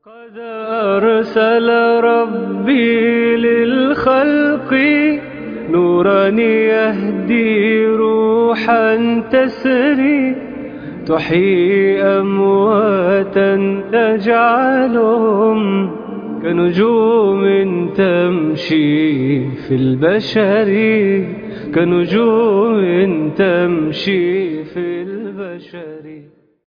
قد أرسل ربي للخلق نورا يهدي روحا تسري تحيي أمواتا تجعلهم كنجوم تمشي في البشر كنجوم تمشي في البشر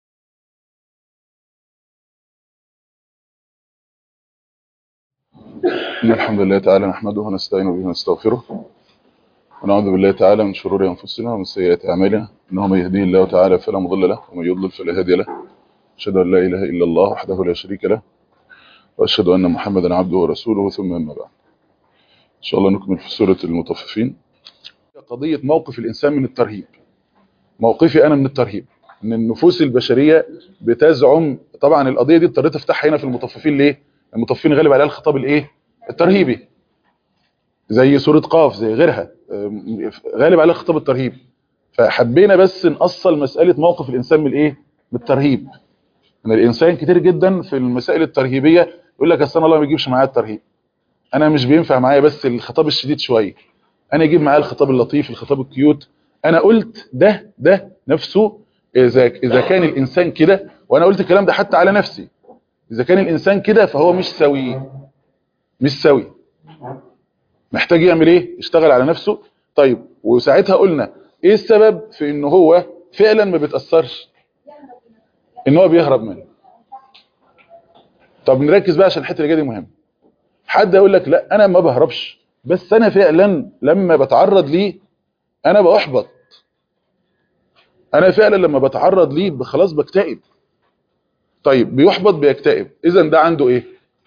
إن الحمد لله تعالى نحمده ونستعين به ونستغفره ونعوذ بالله تعالى من شرور أنفسنا ومن سيئات أعمالنا إنه من يهديه الله تعالى فلا مضل له ومن يضلل فلا هادي له أشهد أن لا إله إلا الله وحده لا شريك له وأشهد أن محمدا عبده ورسوله ثم أما بعد إن شاء الله نكمل في سورة المطففين قضية موقف الإنسان من الترهيب موقفي أنا من الترهيب إن النفوس البشرية بتزعم طبعا القضية دي اضطريت أفتحها هنا في المطففين ليه؟ المطففين غالب عليها الخطاب الإيه؟ الترهيبي زي سورة قاف زي غيرها غالب عليها خطاب الترهيب فحبينا بس نأصل مسألة موقف الإنسان من الإيه؟ من الترهيب ان الإنسان كتير جدا في المسائل الترهيبية يقول لك أصل الله ما يجيبش معايا الترهيب أنا مش بينفع معايا بس الخطاب الشديد شوية أنا يجيب معايا الخطاب اللطيف الخطاب الكيوت أنا قلت ده ده نفسه إذا, إذا كان الإنسان كده وأنا قلت الكلام ده حتى على نفسي إذا كان الإنسان كده فهو مش سوي مش سوي محتاج يعمل إيه يشتغل على نفسه طيب وساعتها قلنا إيه السبب في إن هو فعلا ما بيتأثرش إن هو بيهرب منه طب نركز بقى عشان الحته اللي جايه دي مهمه حد يقول لك لا انا ما بهربش بس انا فعلا لما بتعرض ليه انا بأحبط انا فعلا لما بتعرض ليه خلاص بكتئب طيب بيحبط بيكتئب اذا ده عنده ايه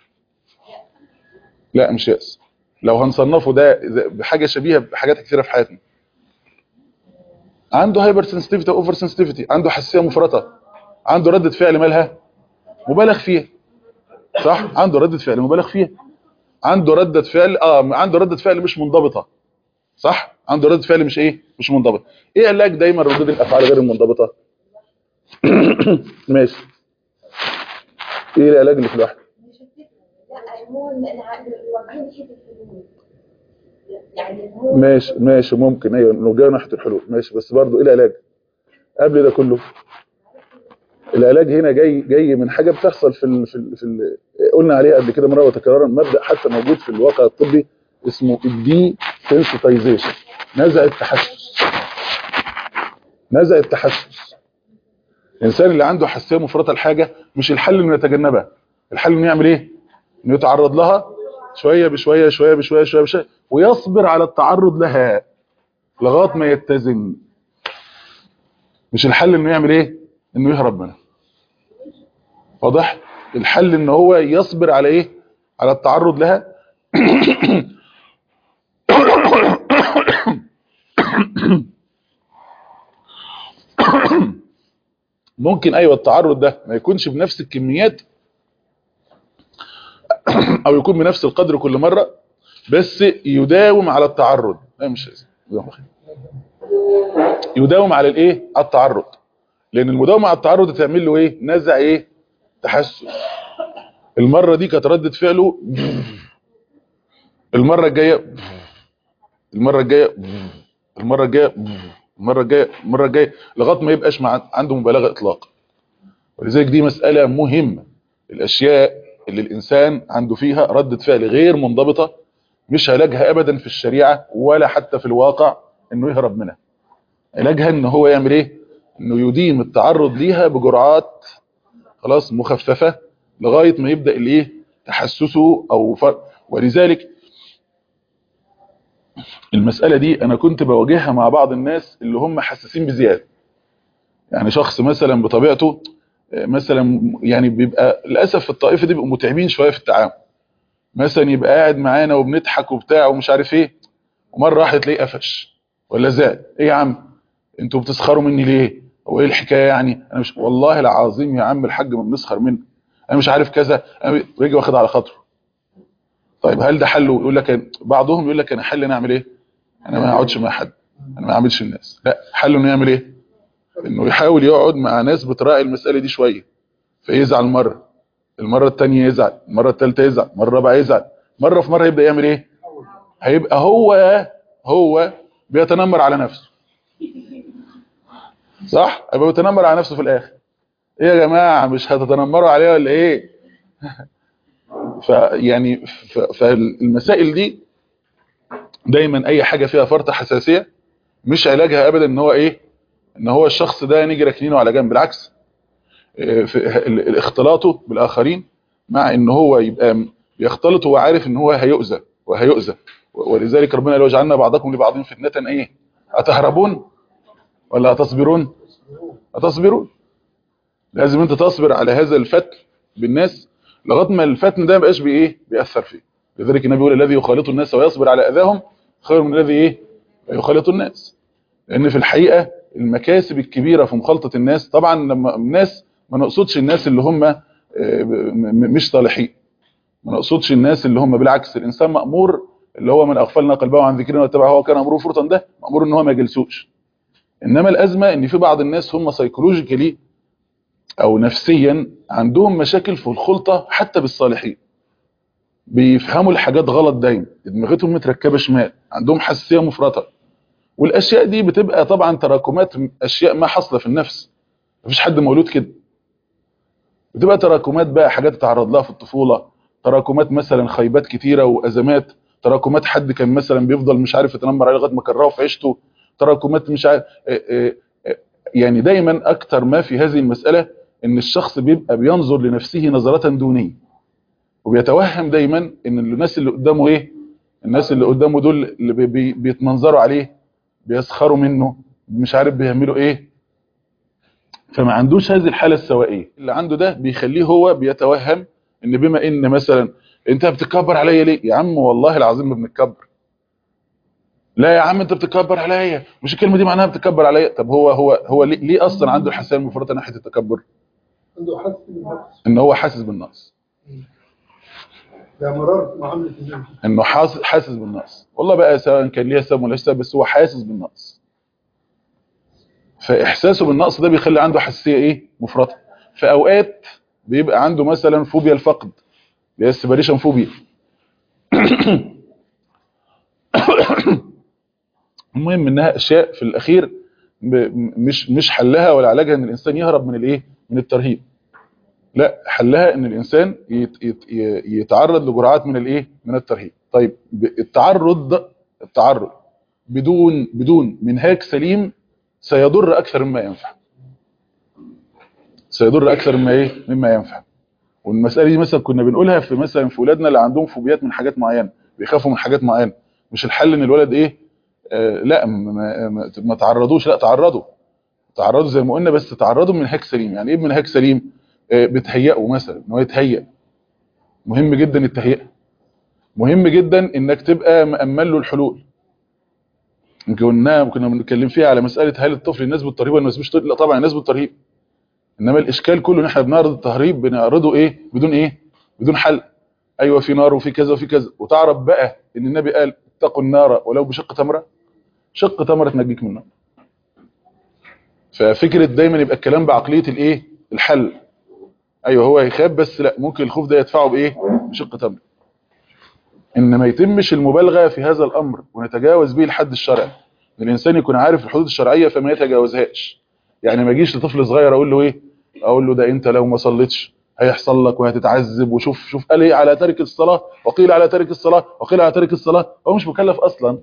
لا مش يأس لو هنصنفه ده بحاجه شبيهه بحاجات كثيره في حياتنا عنده هايبر سنسيتيفيتي اوفر سنسيتيفيتي عنده حساسيه مفرطه عنده ردة فعل مالها مبالغ فيها صح عنده ردة فعل مبالغ فيها عنده ردة فعل اه عنده ردة فعل مش منضبطة صح عنده ردة فعل مش ايه مش منضبطة ايه علاج دايما ردود الافعال غير المنضبطة ماشي ايه العلاج اللي في الواحد ماشي ماشي ممكن ايوه نوجه ناحيه الحلول ماشي بس برضه ايه العلاج قبل ده كله العلاج هنا جاي جاي من حاجه بتحصل في ال في, ال في ال قلنا عليها قبل كده مره وتكرارا مبدا حتى موجود في الواقع الطبي اسمه الدي سنسيتايزيشن نزع التحسس نزع التحسس الانسان اللي عنده حساسيه مفرطه لحاجه مش الحل انه يتجنبها الحل انه يعمل ايه انه يتعرض لها شويه بشويه شويه بشويه شويه بشويه ويصبر على التعرض لها لغايه ما يتزن مش الحل انه يعمل ايه انه يهرب منها واضح الحل ان هو يصبر على ايه على التعرض لها ممكن ايوه التعرض ده ما يكونش بنفس الكميات او يكون بنفس القدر كل مرة بس يداوم على التعرض لا مش يداوم على الايه على التعرض لان المداومه على التعرض تعمل له ايه نزع ايه تحسس المره دي كانت رده فعله المره الجايه المره الجايه المره الجايه المره الجايه المره الجايه لغايه ما يبقاش مع عنده مبالغه اطلاقا ولذلك دي مساله مهمه الاشياء اللي الانسان عنده فيها رده فعل غير منضبطه مش علاجها ابدا في الشريعه ولا حتى في الواقع انه يهرب منها علاجها ان هو يعمل ايه انه يديم التعرض ليها بجرعات خلاص مخففة لغاية ما يبدأ الايه تحسسه او فرق ولذلك المسألة دي انا كنت بواجهها مع بعض الناس اللي هم حساسين بزيادة يعني شخص مثلا بطبيعته مثلا يعني بيبقى للأسف في الطائفة دي بيبقوا متعبين شوية في التعامل مثلا يبقى قاعد معانا وبنضحك وبتاع ومش عارف ايه ومرة واحدة تلاقيه قفش ولا زاد ايه يا عم انتوا بتسخروا مني ليه هو ايه الحكايه يعني انا مش والله العظيم يا عم الحاج ما بنسخر منه انا مش عارف كذا انا رجع واخد على خاطره طيب هل ده حله يقول لك بعضهم يقول لك انا حل نعمل ايه انا ما اقعدش مع حد انا ما اعملش الناس لا حله انه يعمل ايه انه يحاول يقعد مع ناس بتراعي المساله دي شويه فيزعل مره المره الثانيه يزعل المره الثالثه يزعل المره الرابعه يزعل مره في مره يبدا يعمل ايه هيبقى هو هو بيتنمر على نفسه صح هيبقى بيتنمر على نفسه في الاخر ايه يا جماعه مش هتتنمروا عليه ولا ايه فيعني ف- فالمسائل دي دايما اي حاجه فيها فرط حساسيه مش علاجها ابدا ان هو ايه ان هو الشخص ده نيجي راكنينه على جنب بالعكس إيه، في ال- ال- اختلاطه بالاخرين مع ان هو يبقى م- يختلط وهو عارف ان هو هيؤذى وهيؤذى و- ولذلك ربنا لو جعلنا بعضكم لبعض فتنه ايه اتهربون ولا اتصبرون اتصبرون لازم انت تصبر على هذا الفتن بالناس لغايه ما الفتن ده ما يبقاش بايه بيأثر فيه لذلك النبي يقول الذي يخالط الناس ويصبر على اذاهم خير من الذي ايه لا يخالط الناس لان في الحقيقه المكاسب الكبيره في مخالطه الناس طبعا لما الناس ما نقصدش الناس اللي هم آه، م- م- مش صالحين ما نقصدش الناس اللي هم بالعكس الانسان مامور اللي هو من اغفلنا قلبه عن ذكرنا واتبع هو كان امره فرطا ده مامور ان هو ما يجلسوش انما الازمه ان في بعض الناس هم سيكولوجيكالي او نفسيا عندهم مشاكل في الخلطه حتى بالصالحين بيفهموا الحاجات غلط دايما دماغتهم متركبه شمال عندهم حساسيه مفرطه والاشياء دي بتبقى طبعا تراكمات اشياء ما حاصله في النفس مفيش حد مولود كده بتبقى تراكمات بقى حاجات اتعرض لها في الطفوله تراكمات مثلا خيبات كتيره وازمات تراكمات حد كان مثلا بيفضل مش عارف يتنمر عليه لغايه ما كرهه في عيشته تراكمات مش عارف اه اه اه يعني دايما اكتر ما في هذه المساله ان الشخص بيبقى بينظر لنفسه نظره دونيه وبيتوهم دايما ان الناس اللي قدامه ايه الناس اللي قدامه دول اللي بي بي بيتمنظروا عليه بيسخروا منه مش عارف بيعملوا ايه فما عندوش هذه الحاله السوائيه اللي عنده ده بيخليه هو بيتوهم ان بما ان مثلا انت بتتكبر عليا ليه يا عم والله العظيم ما بنتكبر لا يا عم انت بتتكبر عليا مش الكلمه دي معناها بتتكبر عليا طب هو هو هو ليه, ليه اصلا عنده الحساسيه المفرطه ناحيه التكبر عنده حس بالنقص ان هو حاسس بالنقص ده مرار معاملة الناس انه حاسس حاسس بالنقص والله بقى سواء كان ليها سبب ولا سبب بس هو حاسس بالنقص فاحساسه بالنقص ده بيخلي عنده حساسيه ايه مفرطه في اوقات بيبقى عنده مثلا فوبيا الفقد اللي هي السيبريشن فوبيا المهم انها اشياء في الاخير ب- مش مش حلها ولا علاجها ان الانسان يهرب من الايه من الترهيب لا حلها ان الانسان يت يت يتعرض لجرعات من الايه من الترهيب طيب ب- التعرض التعرض بدون بدون منهاج سليم سيضر اكثر مما ينفع سيضر اكثر مما ايه مما ينفع والمساله دي مثلا كنا بنقولها في مثلا في ولادنا اللي عندهم فوبيات من حاجات معينه بيخافوا من حاجات معينه مش الحل ان الولد ايه آه لا ما, ما, ما تعرضوش لا تعرضوا تعرضوا زي ما قلنا بس تعرضوا من هاك سليم يعني ايه من هاك سليم آه بتهيئه مثلا ان هو يتهيأ مهم جدا التهيئه مهم جدا انك تبقى مأمن له الحلول كنا كنا بنتكلم فيها على مساله هل الطفل يناسبه الترهيب ولا ما يناسبوش لا طبعا يناسبه الترهيب انما الاشكال كله ان احنا بنعرض التهريب بنعرضه ايه بدون ايه بدون حل ايوه في نار وفي كذا وفي كذا وتعرف بقى ان النبي قال اتقوا النار ولو بشق تمره شق تمره تنجيك من النار ففكره دايما يبقى الكلام بعقليه الايه الحل ايوه هو هيخاف بس لا ممكن الخوف ده يدفعه بايه بشق تمره ان ما يتمش المبالغه في هذا الامر ونتجاوز به الحد الشرعي ان الانسان يكون عارف الحدود الشرعيه فما يتجاوزهاش يعني ما اجيش لطفل صغير اقول له ايه اقول له ده انت لو ما صليتش هيحصل لك وهتتعذب وشوف شوف قال ايه على تارك الصلاه وقيل على تارك الصلاه وقيل على تارك الصلاه هو مش مكلف اصلا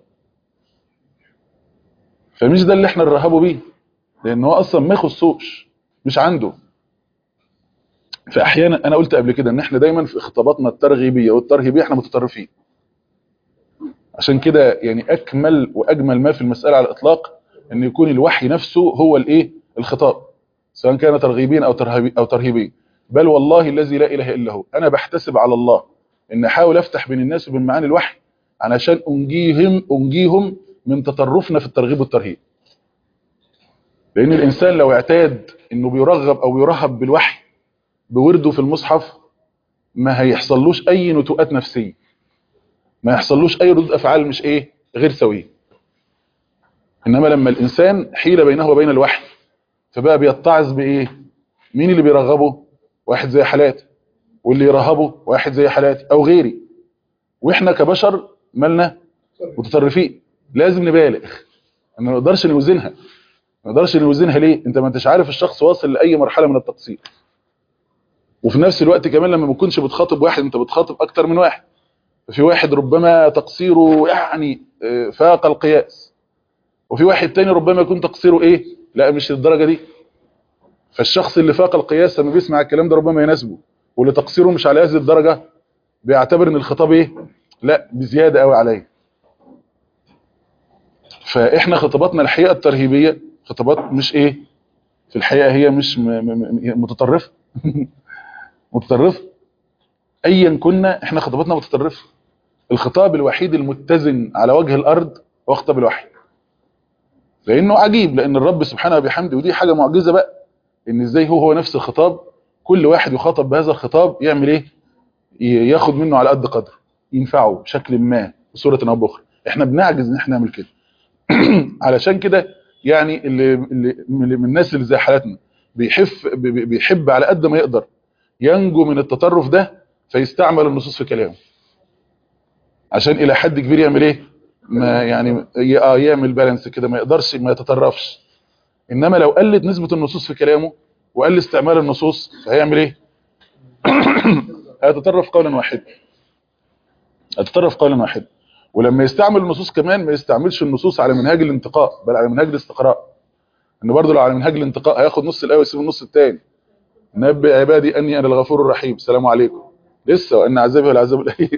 فمش ده اللي احنا نرهبه بيه لان هو اصلا ما يخصوش مش عنده فاحيانا انا قلت قبل كده ان احنا دايما في خطاباتنا الترغيبيه والترهيبيه احنا متطرفين عشان كده يعني اكمل واجمل ما في المساله على الاطلاق ان يكون الوحي نفسه هو الايه الخطاب سواء كان ترغيبيا او ترهيبي او ترهيبيا بل والله الذي لا اله الا هو انا بحتسب على الله ان احاول افتح بين الناس وبين معاني الوحي علشان انجيهم انجيهم من تطرفنا في الترغيب والترهيب لان الانسان لو اعتاد انه بيرغب او يرهب بالوحي بورده في المصحف ما هيحصلوش اي نتوءات نفسيه ما يحصلوش اي ردود افعال مش ايه غير سويه انما لما الانسان حيل بينه وبين الوحي فبقى بيتعظ بايه مين اللي بيرغبه واحد زي حالات واللي يرهبه واحد زي حالاتي او غيري واحنا كبشر مالنا متطرفين لازم نبالغ ما نقدرش نوزنها ما نقدرش نوزنها ليه انت ما انتش عارف الشخص واصل لاي مرحله من التقصير وفي نفس الوقت كمان لما ما بتكونش بتخاطب واحد انت بتخاطب اكتر من واحد في واحد ربما تقصيره يعني آه، فاق القياس وفي واحد تاني ربما يكون تقصيره ايه لا مش للدرجه دي فالشخص اللي فاق القياس لما بيسمع الكلام ده ربما يناسبه واللي تقصيره مش على هذه الدرجه بيعتبر ان الخطاب ايه لا بزياده قوي عليه فاحنا خطاباتنا الحقيقه الترهيبيه خطابات مش ايه في الحقيقه هي مش م- م- م- متطرفه متطرفه ايا كنا احنا خطاباتنا متطرفه الخطاب الوحيد المتزن على وجه الارض هو خطاب الوحي لانه عجيب لان الرب سبحانه وبحمده ودي حاجه معجزه بقى ان ازاي هو هو نفس الخطاب كل واحد يخاطب بهذا الخطاب يعمل ايه ي- ياخد منه على قد قدره ينفعه بشكل ما بصوره او باخرى احنا بنعجز ان احنا نعمل كده علشان كده يعني اللي, اللي من من الناس اللي زي حالتنا بيحف بي- بي- بيحب على قد ما يقدر ينجو من التطرف ده فيستعمل النصوص في كلامه عشان الى حد كبير يعمل ايه ما يعني ي- اه يعمل بالانس كده ما يقدرش ما يتطرفش انما لو قلت نسبة النصوص في كلامه وقل استعمال النصوص فهيعمل ايه هيتطرف قولا واحدا هيتطرف قولا واحدا ولما يستعمل النصوص كمان ما يستعملش النصوص على منهاج الانتقاء بل على منهاج الاستقراء ان برضه لو على منهاج الانتقاء هياخد نص الايه ويسيب النص الثاني نبئ عبادي اني انا الغفور الرحيم السلام عليكم لسه وان عذابي هو العذاب الاليم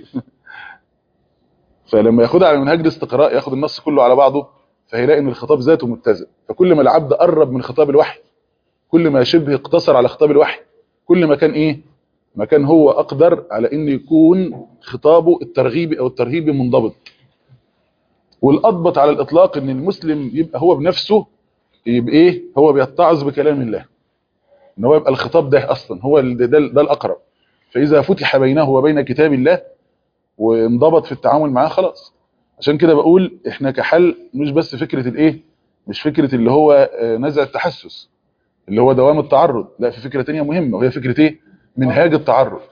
فلما ياخدها على منهاج الاستقراء ياخد النص كله على بعضه فهيلاقي ان الخطاب ذاته متزن فكل ما العبد قرب من خطاب الوحي كل ما شبه اقتصر على خطاب الوحي كل ما كان ايه ما كان هو اقدر على ان يكون خطابه الترغيبي او الترهيبي منضبط والاضبط على الاطلاق ان المسلم يبقى هو بنفسه يبقى ايه هو بيتعظ بكلام الله ان هو يبقى الخطاب ده اصلا هو ال- ده, ده, ده الاقرب فاذا فتح بينه وبين كتاب الله وانضبط في التعامل معاه خلاص عشان كده بقول احنا كحل مش بس فكرة الايه مش فكرة اللي هو آه، نزع التحسس اللي هو دوام التعرض لا في فكرة تانية مهمة وهي فكرة ايه منهاج التعرض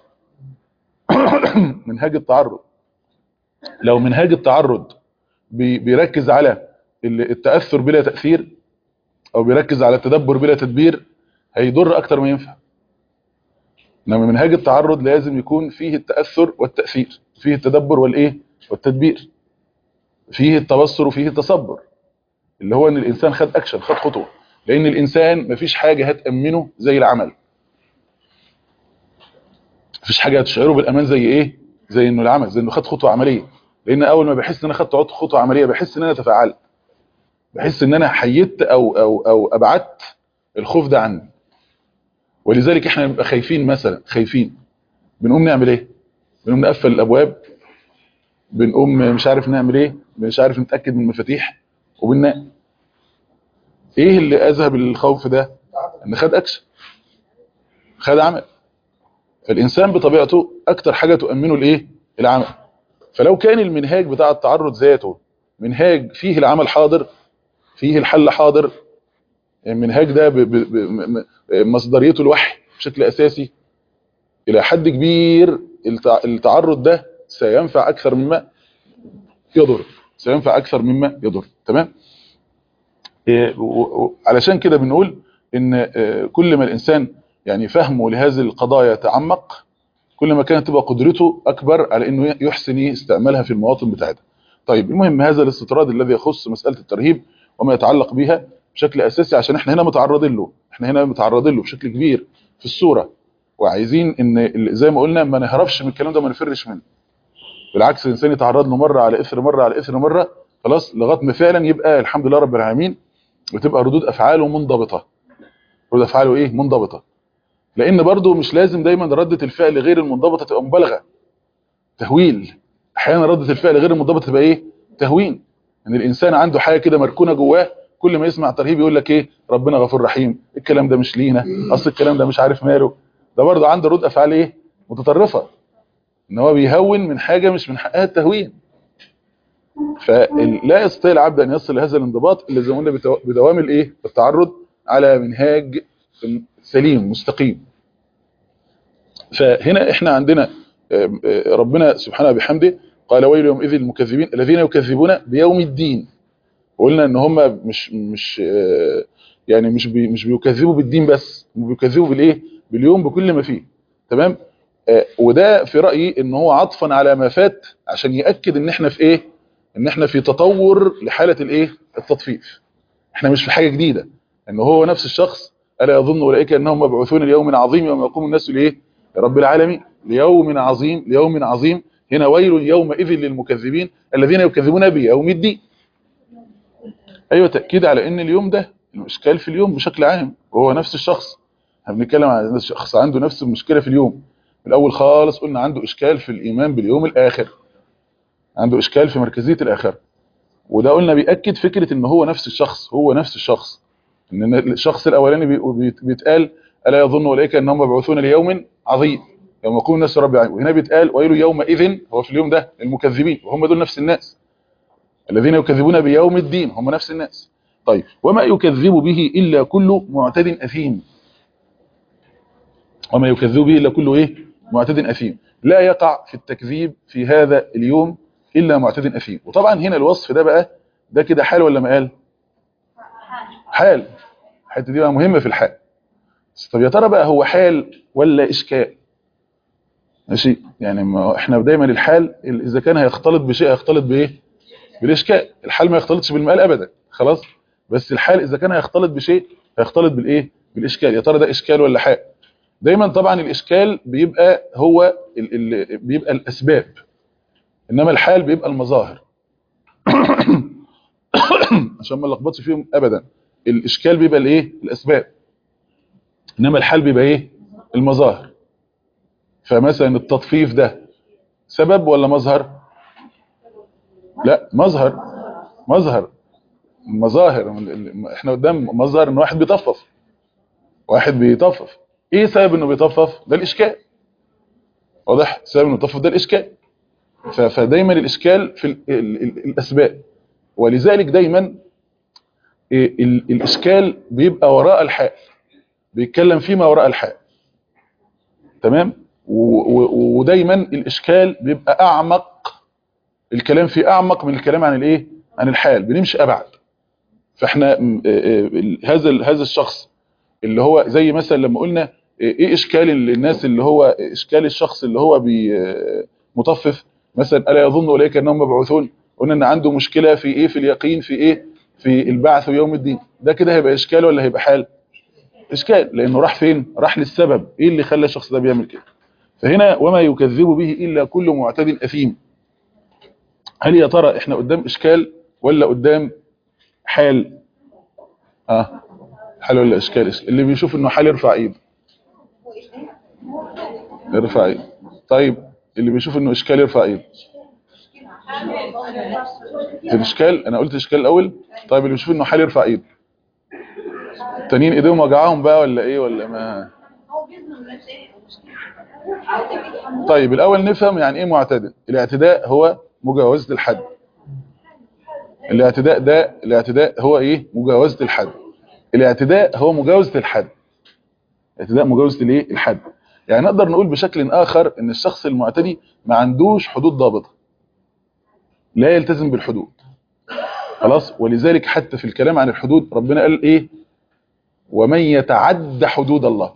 منهاج التعرض لو منهاج التعرض بي- بيركز على ال- التأثر بلا تأثير او بيركز على التدبر بلا تدبير هيضر اكتر ما ينفع انما منهاج التعرض لازم يكون فيه التأثر والتأثير فيه التدبر والايه والتدبير فيه التبصر وفيه التصبر اللي هو ان الانسان خد اكشن خد خطوه لان الانسان مفيش حاجه هتامنه زي العمل مفيش حاجه هتشعره بالامان زي ايه زي انه العمل زي انه خد خطوه عمليه لان اول ما بحس ان انا خدت خطوه عمليه بحس ان انا تفاعلت بحس ان انا حيدت او او او ابعدت الخوف ده عني ولذلك احنا بنبقى خايفين مثلا خايفين بنقوم نعمل ايه بنقوم نقفل الابواب بنقوم مش عارف نعمل ايه مش عارف نتاكد من المفاتيح وبننام ايه اللي اذهب الخوف ده ان خد اكشن خد عمل فالانسان بطبيعته اكتر حاجه تؤمنه الايه العمل فلو كان المنهاج بتاع التعرض ذاته منهاج فيه العمل حاضر فيه الحل حاضر المنهاج ده ب- ب- ب- م- م- مصدريته الوحي بشكل اساسي الى حد كبير التع- التعرض ده سينفع اكثر مما يضر سينفع اكثر مما يضر تمام إيه، و- و- علشان كده بنقول ان آه، كل ما الانسان يعني فهمه لهذه القضايا تعمق كل ما كانت تبقى قدرته اكبر على انه يحسن استعمالها في المواطن بتاعتها طيب المهم هذا الاستطراد الذي يخص مساله الترهيب وما يتعلق بها بشكل اساسي عشان احنا هنا متعرضين له احنا هنا متعرضين له بشكل كبير في الصوره وعايزين ان ال- زي ما قلنا ما نهربش من الكلام ده وما نفرش منه بالعكس الانسان يتعرض له مره على اثر مره على اثر مره خلاص لغايه ما فعلا يبقى الحمد لله رب العالمين وتبقى ردود افعاله منضبطه ردود افعاله ايه منضبطه لان برضو مش لازم دايما ردة الفعل غير المنضبطه تبقى مبالغه تهويل احيانا ردة الفعل غير المنضبطه تبقى ايه تهوين ان الانسان عنده حاجه كده مركونه جواه كل ما يسمع ترهيب يقول لك ايه ربنا غفور رحيم الكلام ده مش لينا اصل الكلام ده مش عارف ماله ده برضو عنده رد افعال ايه متطرفه ان هو بيهون من حاجه مش من حقها التهوين فلا يستطيع العبد ان يصل لهذا الانضباط الا زي ما قلنا بتو- بدوام الايه التعرض على منهاج سليم مستقيم فهنا احنا عندنا آه، آه، ربنا سبحانه بحمده قال ويل يومئذ للمكذبين الذين يكذبون بيوم الدين قلنا ان هم مش مش آه، يعني مش بي مش بيكذبوا بالدين بس هم بيكذبوا بالايه باليوم بكل ما فيه تمام آه، وده في رايي ان هو عطفا على ما فات عشان ياكد ان احنا في ايه ان احنا في تطور لحاله الايه التطفيف احنا مش في حاجه جديده ان هو نفس الشخص الا يظن اولئك انهم مبعوثون ليوم عظيم يوم يقوم الناس لايه لرب العالمين ليوم عظيم ليوم عظيم هنا ويل يومئذ للمكذبين الذين يكذبون بيوم الدين ايوه تاكيد على ان اليوم ده الاشكال في اليوم بشكل عام وهو نفس الشخص احنا بنتكلم عن شخص عنده نفس المشكله في اليوم الاول خالص قلنا عنده اشكال في الايمان باليوم الاخر عنده اشكال في مركزيه الاخره وده قلنا بيأكد فكرة ان هو نفس الشخص هو نفس الشخص ان الشخص الاولاني بي- بي- بيتقال الا يظن اولئك انهم مبعوثون ليوم عظيم يوم يقوم الناس رب العالمين وهنا بيتقال ويل يومئذ هو في اليوم ده المكذبين وهم دول نفس الناس الذين يكذبون بيوم الدين هم نفس الناس طيب وما يكذب به الا كل معتد اثيم وما يكذب به الا كل ايه معتد اثيم لا يقع في التكذيب في هذا اليوم الا معتد اثيم وطبعا هنا الوصف ده بقى ده كده حال ولا مقال حال الحته دي بقى مهمه في الحال طب يا ترى بقى هو حال ولا اشكال ماشي يعني ما هو احنا دايما الحال ال- اذا كان هيختلط بشيء هيختلط بايه بالاشكال الحال ما يختلطش بالمقال ابدا خلاص بس الحال اذا كان هيختلط بشيء هيختلط بالايه بالاشكال يا ترى ده اشكال ولا حال دايما طبعا الاشكال بيبقى هو ال ال بيبقى الاسباب انما الحال بيبقى المظاهر عشان ما نلخبطش فيهم ابدا الاشكال بيبقى الايه الاسباب انما الحال بيبقى ايه المظاهر فمثلا التطفيف ده سبب ولا مظهر لا مظهر مظهر مظاهر احنا قدام مظهر ان واحد بيطفف واحد بيطفف ايه سبب انه بيطفف ده الاشكال واضح سبب انه بيطفف ده الاشكال ف- فدايما الاشكال في ال ال ال الاسباب ولذلك دايما ال- ال- الاشكال بيبقى وراء الحال بيتكلم فيما وراء الحال تمام و- و- ودايما الاشكال بيبقى اعمق الكلام فيه اعمق من الكلام عن الايه عن الحال بنمشي ابعد فاحنا م- آه، آه، هذا ال- هذا الشخص اللي هو زي مثلا لما قلنا آه، ايه اشكال الناس اللي هو اشكال الشخص اللي هو بي آه، مطفف مثلا الا يظن اولئك انهم مبعوثون قلنا ان عنده مشكله في ايه في اليقين في ايه في البعث ويوم الدين ده كده هيبقى اشكال ولا هيبقى حال اشكال لانه راح فين راح للسبب ايه اللي خلى الشخص ده بيعمل كده فهنا وما يكذب به الا كل معتد اثيم هل يا ترى احنا قدام اشكال ولا قدام حال اه حال ولا اشكال إشكال. اللي بيشوف انه حال يرفع ايده يرفع ايده طيب اللي بيشوف انه اشكال يرفع ايده الاشكال انا قلت اشكال الاول طيب اللي بيشوف انه حال يرفع ايده التانيين ايديهم وجعاهم بقى ولا ايه ولا ما طيب الاول نفهم يعني ايه معتدل الاعتداء هو مجاوزة الحد الاعتداء ده الاعتداء هو ايه مجاوزة الحد الاعتداء هو مجاوزة الحد اعتداء مجاوزة الايه الحد يعني نقدر نقول بشكل اخر ان الشخص المعتدي ما عندوش حدود ضابطة لا يلتزم بالحدود خلاص ولذلك حتى في الكلام عن الحدود ربنا قال ايه ومن يتعد حدود الله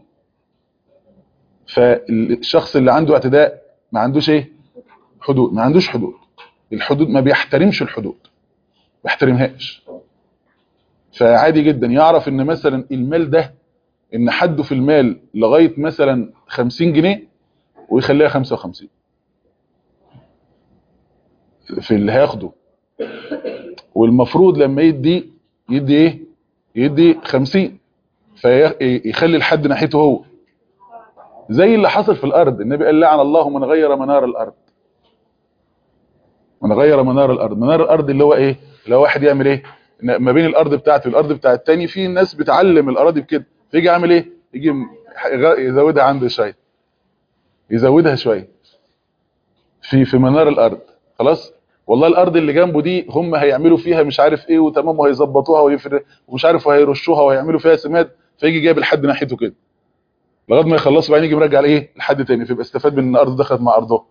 فالشخص اللي عنده اعتداء ما عندوش ايه حدود ما عندوش حدود الحدود ما بيحترمش الحدود ما بيحترمهاش فعادي جدا يعرف ان مثلا المال ده ان حده في المال لغاية مثلا 50 جنيه ويخليها 55 في اللي هياخده والمفروض لما يدي يدي ايه يدي 50 فيخلي الحد ناحيته هو زي اللي حصل في الارض النبي قال لعن الله من غير منار الارض من غير منار الارض منار الارض اللي هو ايه اللي هو واحد يعمل ايه ما بين الارض بتاعته والارض بتاع التاني في ناس بتعلم الاراضي بكده فيجي عامل ايه يجي يزودها عنده شويه يزودها شويه في في منار الارض خلاص والله الارض اللي جنبه دي هم هيعملوا فيها مش عارف ايه وتمام وهيظبطوها ويفر ومش عارف وهيرشوها وهيعملوا فيها سماد فيجي جايب الحد ناحيته كده لغايه ما يخلصوا بعدين يجي مرجع لايه لحد تاني فيبقى استفاد من ان ارض دخلت مع ارضه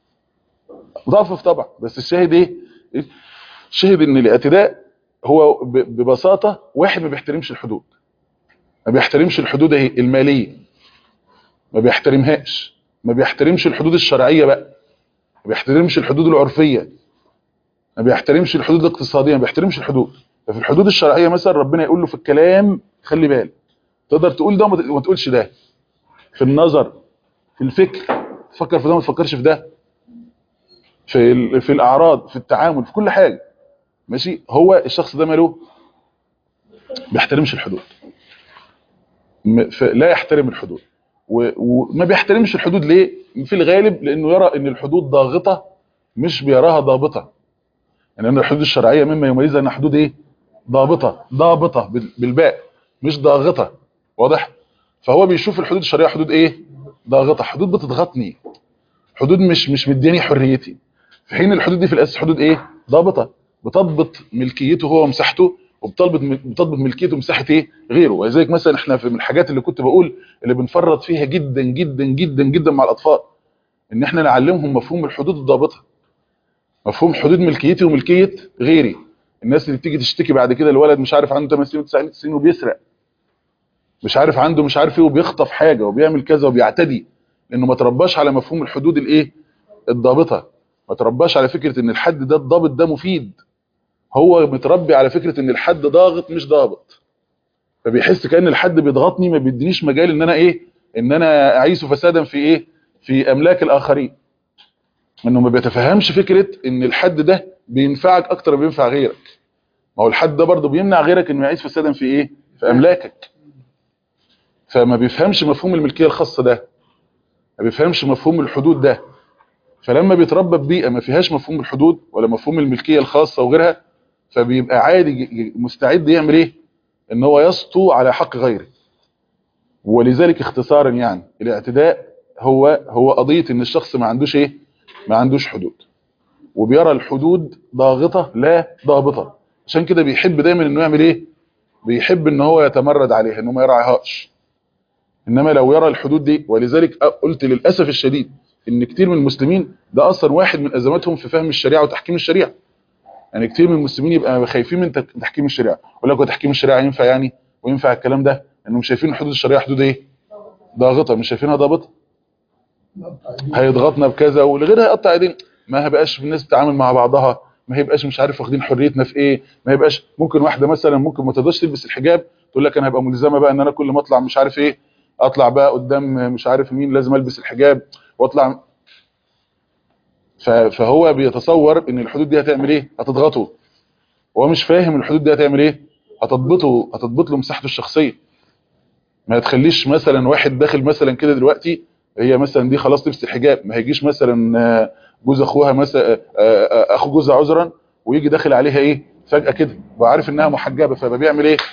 مضاعف طبعا بس الشاهد ايه إيه؟ الشاهد ان الاعتداء هو ب- ببساطه واحد ما بيحترمش الحدود ما بيحترمش الحدود اهي الماليه ما بيحترمهاش ما بيحترمش الحدود الشرعيه بقى ما بيحترمش الحدود العرفيه ما بيحترمش الحدود الاقتصاديه ما بيحترمش الحدود ففي الحدود الشرعيه مثلا ربنا يقول له في الكلام خلي بالك تقدر تقول ده وما ت- وما تقولش ده في النظر في الفكر تفكر في ده وما تفكرش في ده في ال- في الاعراض في التعامل في كل حاجه ماشي هو الشخص ده ماله بيحترمش الحدود م- ف- لا يحترم الحدود و- وما بيحترمش الحدود ليه في الغالب لانه يرى ان الحدود ضاغطه مش بيراها ضابطه يعني ان الحدود الشرعيه مما يميزها ان حدود ايه ضابطه ضابطه بال- بالباء مش ضاغطه واضح فهو بيشوف الحدود الشرعيه حدود ايه ضاغطه حدود بتضغطني حدود مش مش مدياني حريتي في حين الحدود دي في الاساس حدود ايه ضابطه بتضبط ملكيته هو ومساحته وبتضبط بتضبط ملكيته ومساحه ايه غيره ولذلك مثلا احنا في من الحاجات اللي كنت بقول اللي بنفرط فيها جدا جدا جدا جدا مع الاطفال ان احنا نعلمهم مفهوم الحدود الضابطه مفهوم حدود ملكيتي وملكيه غيري الناس اللي بتيجي تشتكي بعد كده الولد مش عارف عنده 8 سنين 9 سنين وبيسرق مش عارف عنده مش عارف ايه وبيخطف حاجه وبيعمل كذا وبيعتدي لانه ما ترباش على مفهوم الحدود الايه الضابطه ما ترباش على فكره ان الحد ده الضابط ده مفيد هو متربي على فكره ان الحد ضاغط مش ضابط فبيحس كان الحد بيضغطني ما بيدينيش مجال ان انا ايه ان انا اعيش فسادا في ايه في املاك الاخرين انه ما بيتفهمش فكره ان الحد ده بينفعك اكتر ما بينفع غيرك ما هو الحد ده برضه بيمنع غيرك انه يعيش فسادا في ايه في املاكك فما بيفهمش مفهوم الملكيه الخاصه ده ما بيفهمش مفهوم الحدود ده فلما بيتربى ببيئه ما فيهاش مفهوم الحدود ولا مفهوم الملكيه الخاصه وغيرها فبيبقى عادي ج- ج- مستعد يعمل ايه ان هو يسطو على حق غيره ولذلك اختصارا يعني الاعتداء هو هو قضيه ان الشخص ما عندوش ايه ما عندوش حدود وبيرى الحدود ضاغطه لا ضابطه عشان كده بيحب دايما انه يعمل ايه بيحب ان هو يتمرد عليها انه ما يراعيهاش انما لو يرى الحدود دي ولذلك قلت للاسف الشديد ان كتير من المسلمين ده اصلا واحد من ازماتهم في فهم الشريعه وتحكيم الشريعه يعني كتير من المسلمين يبقى خايفين من تك- تحكيم الشريعه يقول لك هو تحكيم الشريعه ينفع يعني وينفع الكلام ده انهم شايفين حدود الشريعه حدود ايه ضاغطه مش شايفينها ضابطه هيضغطنا بكذا والغير هيقطع ايدين ما هيبقاش الناس تتعامل مع بعضها ما هيبقاش مش عارف واخدين حريتنا في ايه ما هيبقاش ممكن واحده مثلا ممكن ما تقدرش تلبس الحجاب تقول لك انا هبقى ملزمه بقى ان انا كل ما اطلع مش عارف ايه اطلع بقى قدام مش عارف مين لازم البس الحجاب واطلع ف- فهو بيتصور ان الحدود دي هتعمل ايه هتضغطه هو مش فاهم الحدود دي هتعمل ايه هتضبطه هتضبط له مساحته الشخصيه ما تخليش مثلا واحد داخل مثلا كده دلوقتي هي مثلا دي خلاص تلبس الحجاب ما هيجيش مثلا آه، جوز اخوها مثلا آه، آه، اخو جوزها عذرا ويجي داخل عليها ايه فجاه كده وعارف انها محجبه فبقى بيعمل ايه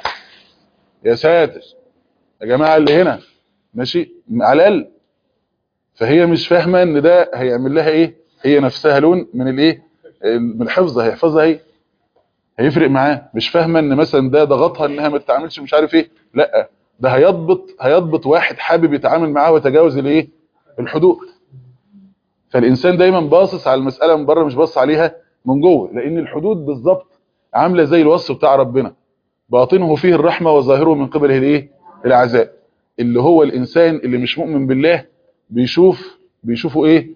يا ساتر يا جماعه اللي هنا ماشي على الاقل فهي مش فاهمه ان ده هيعمل لها ايه هي نفسها لون من الايه من الحفظ هيحفظها ايه هيفرق معاه مش فاهمه ان مثلا ده ضغطها انها ما تتعاملش مش عارف ايه لا ده هيضبط هيضبط واحد حابب يتعامل معاه ويتجاوز الايه الحدود فالانسان دايما باصص على المساله من بره مش باصص عليها من جوه لان الحدود بالظبط عامله زي الوصف بتاع ربنا باطنه فيه الرحمه وظاهره من قبله الايه العذاب اللي هو الانسان اللي مش مؤمن بالله بيشوف بيشوفوا ايه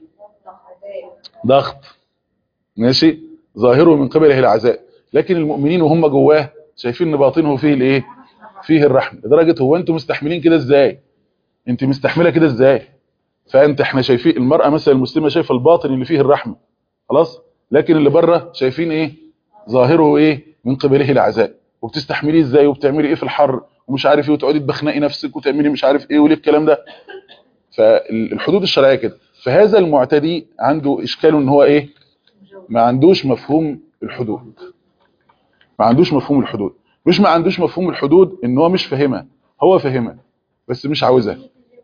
ضغط ماشي ظاهره من قبله العذاب لكن المؤمنين وهم جواه شايفين ان باطنه فيه الايه فيه الرحمه لدرجه هو انتم مستحملين كده ازاي انت مستحمله كده ازاي فانت احنا شايفين المراه مثلا المسلمه شايفه الباطن اللي فيه الرحمه خلاص لكن اللي بره شايفين ايه ظاهره ايه من قبله العذاب وبتستحمليه ازاي وبتعملي ايه في الحر ومش عارف ايه وتقعدي تبخنقي نفسك وتعملي مش عارف ايه وليه الكلام ده فالحدود الشرعيه كده فهذا المعتدي عنده اشكال ان هو ايه ما عندوش مفهوم الحدود ما عندوش مفهوم الحدود مش ما عندوش مفهوم الحدود ان هو مش فاهمها هو فاهمها بس مش عاوزها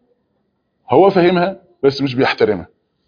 هو فاهمها بس مش بيحترمها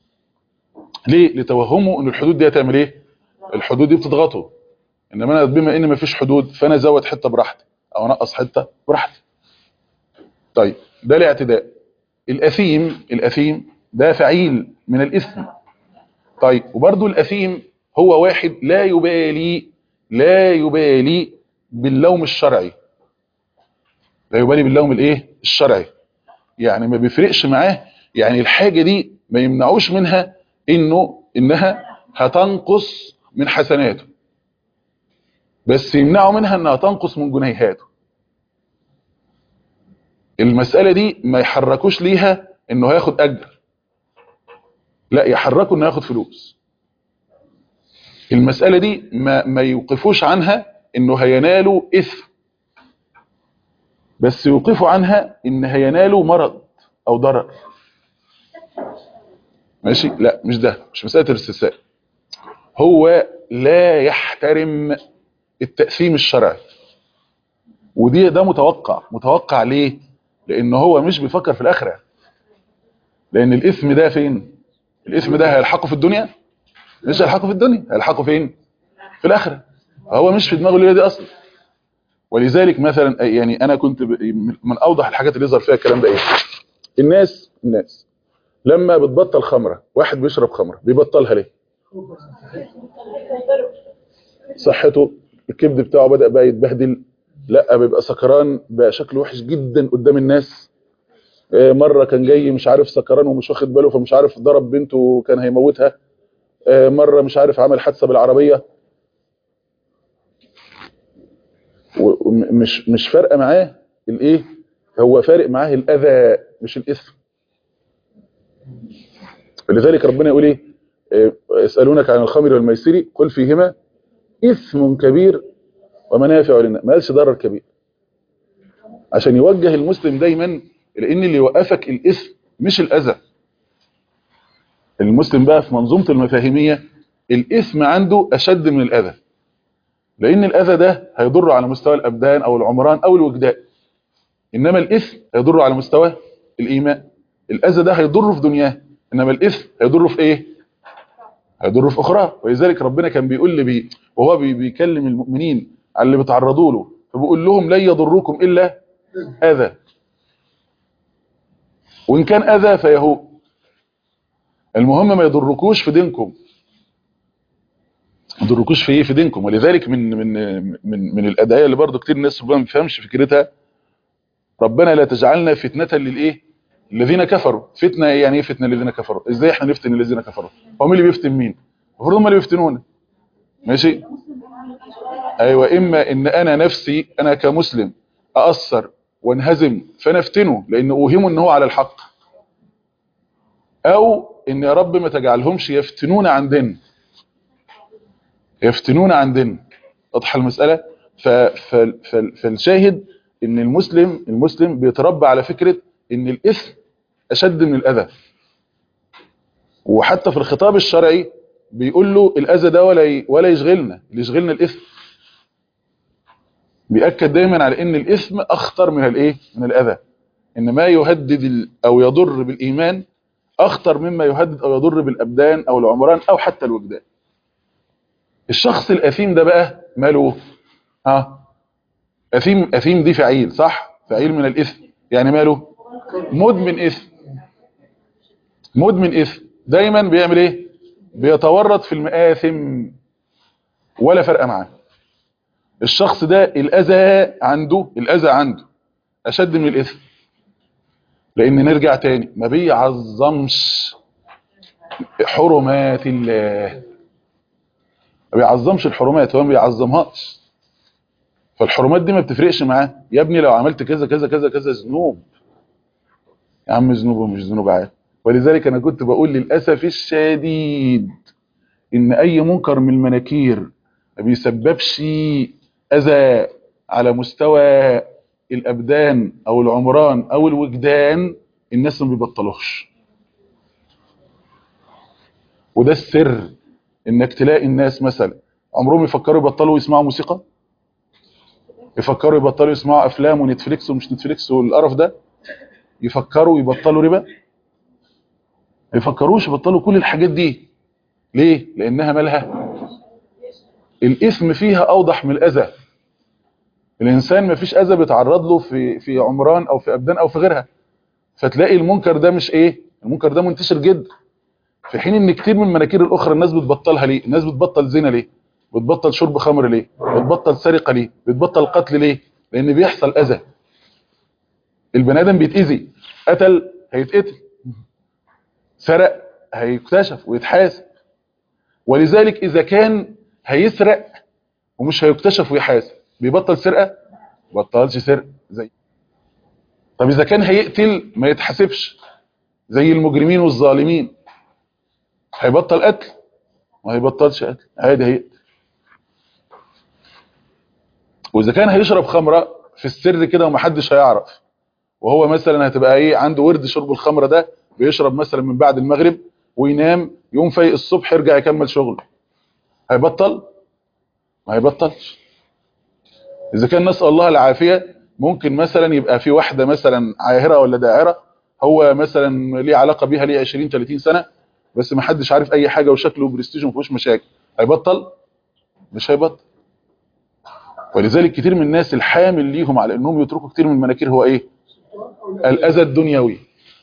ليه لتوهمه ان الحدود دي هتعمل ايه الحدود دي بتضغطه انما انا بما ان مفيش حدود فانا ازود حته براحتي او انقص حته براحتي طيب ده الاعتداء الاثيم الاثيم ده فعيل من الاثم طيب وبرضه الاثيم هو واحد لا يبالي لا يبالي باللوم الشرعي لا يبالي باللوم الايه الشرعي يعني ما بيفرقش معاه يعني الحاجة دي ما يمنعوش منها انه انها هتنقص من حسناته بس يمنعوا منها انها تنقص من جنيهاته المسألة دي ما يحركوش ليها انه هياخد اجر لا يحركوا انه ياخد فلوس المسألة دي ما, ما يوقفوش عنها انه هينالوا اثم بس يوقفوا عنها ان هينالوا مرض او ضرر ماشي لا مش ده مش مسألة الاستثناء هو لا يحترم التأثيم الشرعي ودي ده متوقع متوقع ليه لان هو مش بيفكر في الاخره لان الاثم ده فين الاثم ده هيلحقه في الدنيا مش هيلحقه في الدنيا هيلحقه فين في الاخره هو مش في دماغه الليله دي اصلا ولذلك مثلا يعني انا كنت ب- من اوضح الحاجات اللي يظهر فيها الكلام ده ايه الناس الناس لما بتبطل خمره واحد بيشرب خمره بيبطلها ليه صحته الكبد بتاعه بدأ بقى يتبهدل لا بيبقى سكران بقى شكله وحش جدا قدام الناس آه، مرة كان جاي مش عارف سكران ومش واخد باله فمش عارف ضرب بنته وكان هيموتها آه، مرة مش عارف عمل حادثة بالعربية ومش مش فارقة معاه الايه هو فارق معاه الاذى مش الاثم لذلك ربنا يقول ايه آه، يسألونك عن الخمر والميسر قل فيهما إثم كبير ومنافع للناس ما قالش ضرر كبير عشان يوجه المسلم دايما لان اللي يوقفك الإثم مش الأذى المسلم بقى في منظومة المفاهيمية الإثم عنده أشد من الأذى لأن الأذى ده هيضر على مستوى الأبدان أو العمران أو الوجدان إنما الإثم هيضر على مستوى الإيمان الأذى ده هيضره في دنياه إنما الإثم هيضره في إيه هيضره في أخرى ولذلك ربنا كان بيقول لي بي وهو بي بيكلم المؤمنين على اللي بيتعرضوا له فبيقول لهم لن يضركم إلا أذى وإن كان أذى فيهو المهم ما يضركوش في دينكم ما يضركوش في ايه في دينكم ولذلك من من من من الادعيه اللي برضو كتير الناس ما بيفهمش فكرتها ربنا لا تجعلنا فتنه للايه الذين كفروا فتنه يعني ايه فتنه للذين كفروا ازاي احنا نفتن الذين كفروا هو مين اللي بيفتن مين المفروض هم اللي بيفتنونا ماشي ايوه اما ان انا نفسي انا كمسلم ااثر وانهزم فنفتنه لان اوهمه ان هو على الحق او ان يا رب ما تجعلهمش يفتنون عن دين يفتنون عن دين واضحه المساله ف... ف... ف... فالشاهد ان المسلم المسلم بيتربى على فكره ان الاثم اشد من الاذى وحتى في الخطاب الشرعي بيقول له الاذى ده ولا ي... ولا يشغلنا اللي يشغلنا الاثم بيأكد دايما على ان الاثم اخطر من الايه من الاذى ان ما يهدد ال... او يضر بالايمان اخطر مما يهدد او يضر بالابدان او العمران او حتى الوجدان الشخص الاثيم ده بقى ماله ها اثيم اثيم دي فعيل صح فعيل من الاثم يعني ماله مدمن اثم مدمن اثم دايما بيعمل ايه بيتورط في المآثم ولا فرق معاه الشخص ده الاذى عنده الاذى عنده اشد من الاثم لان نرجع تاني ما بيعظمش حرمات الله ما بيعظمش الحرمات هو ما بيعظمهاش فالحرمات دي ما بتفرقش معاه يا ابني لو عملت كذا كذا كذا كذا ذنوب يا عم ذنوب ومش ذنوب عادي ولذلك انا كنت بقول للاسف الشديد ان اي منكر من المناكير ما بيسببش اذى على مستوى الابدان او العمران او الوجدان الناس ما بيبطلوش وده السر انك تلاقي الناس مثلا عمرهم يفكروا يبطلوا يسمعوا موسيقى يفكروا يبطلوا يسمعوا افلام ونتفليكس ومش نتفليكس والقرف ده يفكروا يبطلوا ربا ما يفكروش يبطلوا كل الحاجات دي ليه لانها مالها الاثم فيها اوضح من الاذى الانسان ما فيش اذى بيتعرض له في في عمران او في ابدان او في غيرها فتلاقي المنكر ده مش ايه المنكر ده منتشر جدا في حين ان كتير من المناكير الاخرى الناس بتبطلها ليه الناس بتبطل زنا ليه بتبطل شرب خمر ليه بتبطل سرقه ليه بتبطل قتل ليه لان بيحصل اذى البني ادم بيتاذي قتل هيتقتل سرق هيكتشف ويتحاسب ولذلك اذا كان هيسرق ومش هيكتشف ويحاسب بيبطل سرقه بطلش سرقه زي طب اذا كان هيقتل ما يتحاسبش زي المجرمين والظالمين هيبطل قتل ما هيبطلش قتل عادي هيقتل واذا كان هيشرب خمره في السر كده ومحدش هيعرف وهو مثلا هتبقى ايه عنده ورد شرب الخمره ده بيشرب مثلا من بعد المغرب وينام يوم فايق الصبح يرجع يكمل شغله هيبطل ما هيبطلش اذا كان نسال الله العافيه ممكن مثلا يبقى في واحده مثلا عاهره ولا داعره هو مثلا ليه علاقه بيها ليه 20 30 سنه بس ما حدش عارف اي حاجه وشكله برستيج وما فيهوش مشاكل هيبطل مش هيبطل ولذلك كتير من الناس الحامل ليهم على انهم يتركوا كتير من المناكير هو ايه الاذى الدنيوي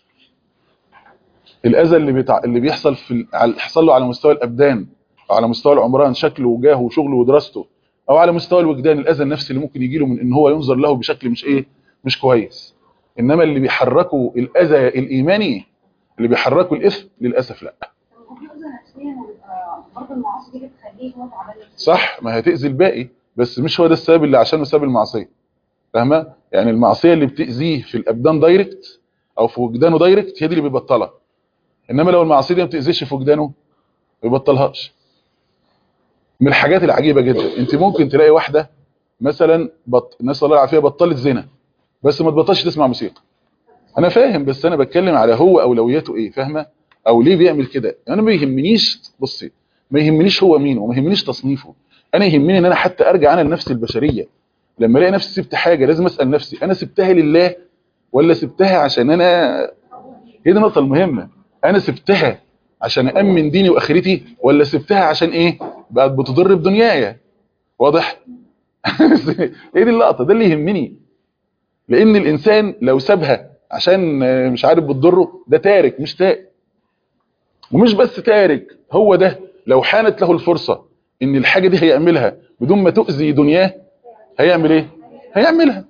الاذى اللي بيتع... اللي بيحصل في ال- على يحصل له على مستوى الابدان او على مستوى العمران شكله وجاهه وشغله ودراسته او على مستوى الوجدان الاذى النفسي اللي ممكن يجي له من ان هو ينظر له بشكل مش ايه مش كويس انما اللي بيحركه الاذى الايماني اللي بيحركه الاثم للاسف لا وفي أذى نفسيا ويبقى برضه المعاصي دي بتخليه هو تعبان نفسيا. صح ما هتأذي الباقي بس مش هو ده السبب اللي عشانه سبب المعصيه فاهمه يعني المعصيه اللي بتأذيه في الابدان دايركت او في وجدانه دايركت هي دي اللي بيبطلها انما لو المعصيه دي ما بتأذيش في وجدانه ما بيبطلهاش من الحاجات العجيبه جدا انت ممكن تلاقي واحده مثلا بط... الناس الله العافيه بطلت زنا بس ما تبطلش تسمع موسيقى انا فاهم بس انا بتكلم على هو اولوياته ايه فاهمه او ليه بيعمل كده انا ما يهمنيش بصي ما يهمنيش هو مين وما يهمنيش تصنيفه انا يهمني ان انا حتى ارجع انا لنفسي البشريه لما الاقي نفسي سبت حاجه لازم اسال نفسي انا سبتها لله ولا سبتها عشان انا هي دي النقطه المهمه انا سبتها عشان امن ديني واخرتي ولا سبتها عشان ايه بقت بتضر بدنياي واضح هي دي اللقطه ده اللي يهمني لان الانسان لو سابها عشان آه، مش عارف بتضره ده تارك مش تائب ومش بس تارك هو ده لو حانت له الفرصة ان الحاجة دي هيعملها بدون ما تؤذي دنياه هيعمل ايه هيعملها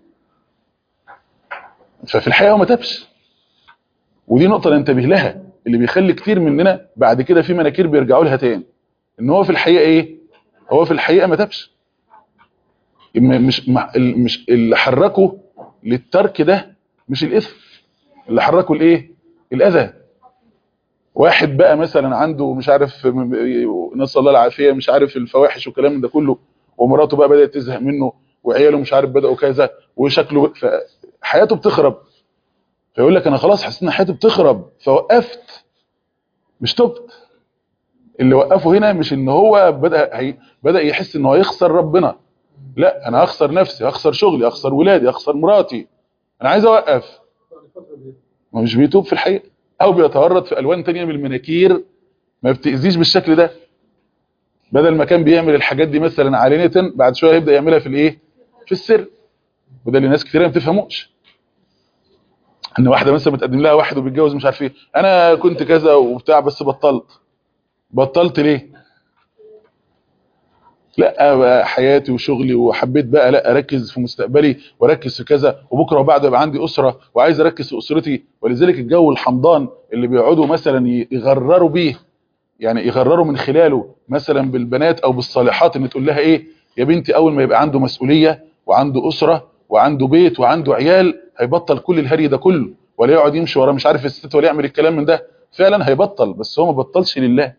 ففي الحقيقة هو ما تابش ودي نقطة ننتبه لها اللي بيخلي كتير مننا بعد كده في مناكير بيرجعوا لها تاني ان هو في الحقيقة ايه هو في الحقيقة ما تابش م- مش مع- ال- مش اللي حركه للترك ده مش الاثم اللي حركه الايه الاذى واحد بقى مثلا عنده مش عارف م- م- نسال الله العافيه مش عارف الفواحش والكلام من ده كله ومراته بقى بدات تزهق منه وعياله مش عارف بداوا كذا وشكله حياته بتخرب فيقول لك انا خلاص حسيت ان حياتي بتخرب فوقفت مش تبت اللي وقفه هنا مش ان هو بدا هي بدا يحس ان هو يخسر ربنا لا انا هخسر نفسي هخسر شغلي هخسر ولادي هخسر مراتي انا عايز اوقف بعد فترة دي ما مش بيتوب في الحقيقه او بيتورط في الوان تانية من المناكير ما بتاذيش بالشكل ده بدل ما كان بيعمل الحاجات دي مثلا علانيه بعد شويه يبدا يعملها في الايه في السر وده اللي ناس كتير ما بتفهموش ان واحده مثلا بتقدم لها واحد وبيتجوز مش عارف ايه انا كنت كذا وبتاع بس بطلت بطلت ليه لا بقى حياتي وشغلي وحبيت بقى لا اركز في مستقبلي واركز في كذا وبكره وبعده يبقى عندي اسره وعايز اركز في اسرتي ولذلك الجو الحمضان اللي بيقعدوا مثلا يغرروا بيه يعني يغرروا من خلاله مثلا بالبنات او بالصالحات ان تقول لها ايه يا بنتي اول ما يبقى عنده مسؤوليه وعنده اسره وعنده بيت وعنده عيال هيبطل كل الهري ده كله ولا يقعد يمشي ورا مش عارف الست ولا يعمل الكلام من ده فعلا هيبطل بس هو ما بطلش لله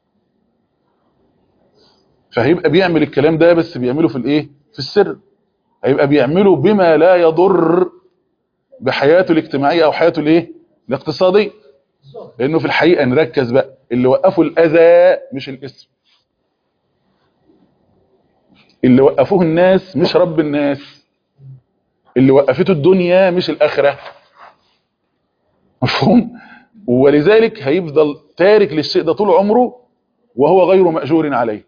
فهيبقى بيعمل الكلام ده بس بيعمله في الايه في السر هيبقى بيعمله بما لا يضر بحياته الاجتماعيه او حياته الايه الاقتصاديه لانه في الحقيقه نركز بقى اللي وقفوا الاذى مش الاسم اللي وقفوه الناس مش رب الناس اللي وقفته الدنيا مش الاخره مفهوم ولذلك هيفضل تارك للشيء ده طول عمره وهو غير مأجور عليه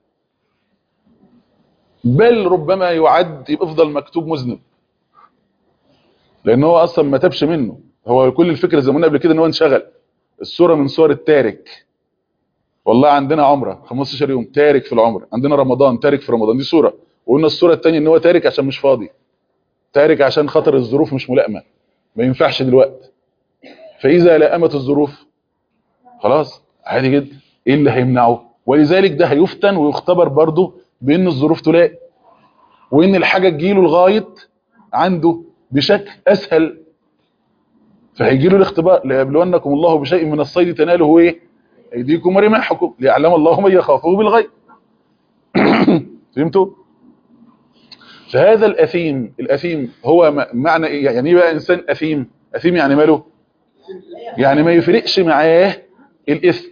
بل ربما يعد يبقى يفضل مكتوب مذنب لان هو اصلا ما تابش منه هو كل الفكره زي ما قلنا قبل كده ان هو انشغل الصوره من صور التارك والله عندنا عمره 15 يوم تارك في العمره عندنا رمضان تارك في رمضان دي صوره وقلنا الصوره الثانيه ان هو تارك عشان مش فاضي تارك عشان خاطر الظروف مش ملائمه ما ينفعش دلوقتي فاذا لائمت الظروف خلاص عادي جدا ايه اللي هيمنعه ولذلك ده هيفتن ويختبر برضه بان الظروف تلاقي وان الحاجه تجيله لغايه عنده بشكل اسهل فهيجي له الاختبار ليبلونكم الله بشيء من الصيد تناله ايه ايديكم ورماحكم ليعلم الله من يخافه بالغيب فهمتوا فهذا الاثيم الاثيم هو م- معنى ايه يعني ايه بقى انسان اثيم اثيم يعني ماله يعني ما يفرقش معاه الاثم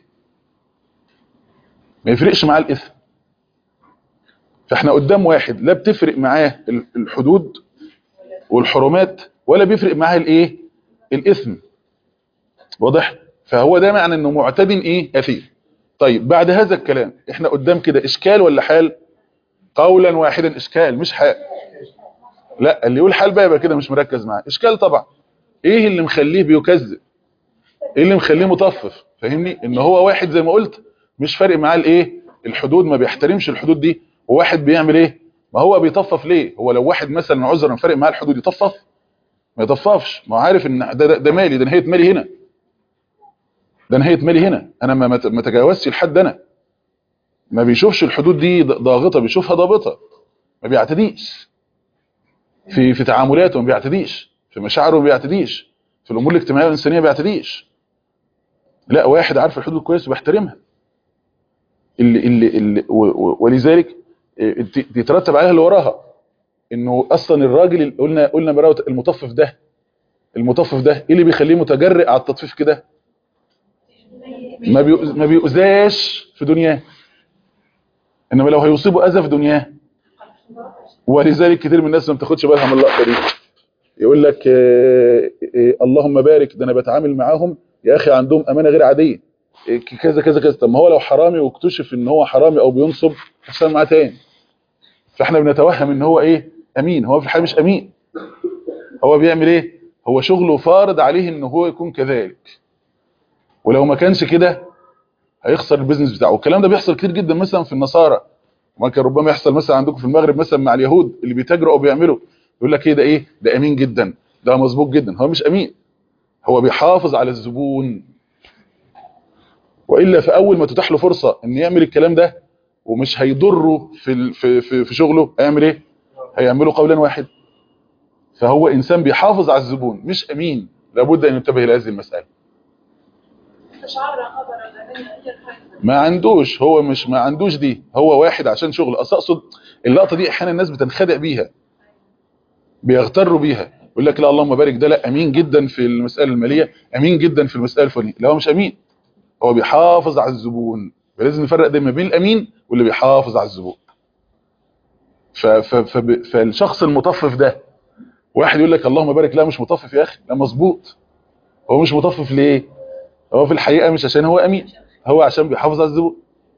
ما يفرقش معاه الاثم فاحنا قدام واحد لا بتفرق معاه ال- الحدود والحرمات ولا بيفرق معاه الايه الاثم واضح فهو ده معنى انه معتد ايه اثيم طيب بعد هذا الكلام احنا قدام كده اشكال ولا حال قولا واحدا اشكال مش حال لا اللي يقول حال بقى يبقى كده مش مركز معاه اشكال طبعا ايه اللي مخليه بيكذب ايه اللي مخليه مطفف فاهمني ان هو واحد زي ما قلت مش فارق معاه الايه الحدود ما بيحترمش الحدود دي وواحد بيعمل ايه ما هو بيطفف ليه هو لو واحد مثلا عذرا فارق معاه الحدود يطفف ما يطففش ما هو عارف ان ده, ده, ده مالي ده نهايه مالي هنا ده نهايه مالي هنا انا ما ما تجاوزش لحد انا ما بيشوفش الحدود دي ضاغطه بيشوفها ضابطه ما بيعتديش في في تعاملاته ما بيعتديش في مشاعره ما بيعتديش في الامور الاجتماعيه والانسانيه ما بيعتديش لا واحد عارف الحدود كويس وبيحترمها اللي اللي, اللي ولذلك يترتب عليها اللي وراها انه اصلا الراجل اللي قلنا قلنا براءه المطفف ده المطفف ده ايه اللي بيخليه متجرئ على التطفيف كده ما ما بيؤذاش في دنياه انما لو هيصيبه اذى في دنياه ولذلك كتير من الناس ما بتاخدش بالها من اللقطه دي يقول لك آه آه اللهم بارك ده انا بتعامل معاهم يا اخي عندهم امانه غير عاديه آه كذا كذا كذا طب ما هو لو حرامي واكتشف ان هو حرامي او بينصب هيحصل معاه تاني فاحنا بنتوهم ان هو ايه امين هو في الحقيقه مش امين هو بيعمل ايه هو شغله فارض عليه ان هو يكون كذلك ولو ما كانش كده هيخسر البيزنس بتاعه والكلام ده بيحصل كتير جدا مثلا في النصارى وممكن ربما يحصل مثلا عندكم في المغرب مثلا مع اليهود اللي بيتاجروا او بيعملوا يقول لك ايه ده ايه ده امين جدا ده مظبوط جدا هو مش امين هو بيحافظ على الزبون والا في اول ما تتاح له فرصه ان يعمل الكلام ده ومش هيضره في في في, في شغله هيعمل ايه هيعمله قولا واحد فهو انسان بيحافظ على الزبون مش امين لابد ان ينتبه لهذه المساله ما عندوش هو مش ما عندوش دي هو واحد عشان شغل اصل اقصد اللقطه دي احيانا الناس بتنخدع بيها بيغتروا بيها يقول لك لا اللهم بارك ده لا امين جدا في المساله الماليه امين جدا في المساله الفلانيه لا هو مش امين هو بيحافظ على الزبون فلازم نفرق دايما بين الامين واللي بيحافظ على الزبون ف ف ف فالشخص المطفف ده واحد يقول لك اللهم بارك لا مش مطفف يا اخي لا مظبوط هو مش مطفف ليه هو في الحقيقه مش عشان هو امين هو عشان بيحافظ على الزبون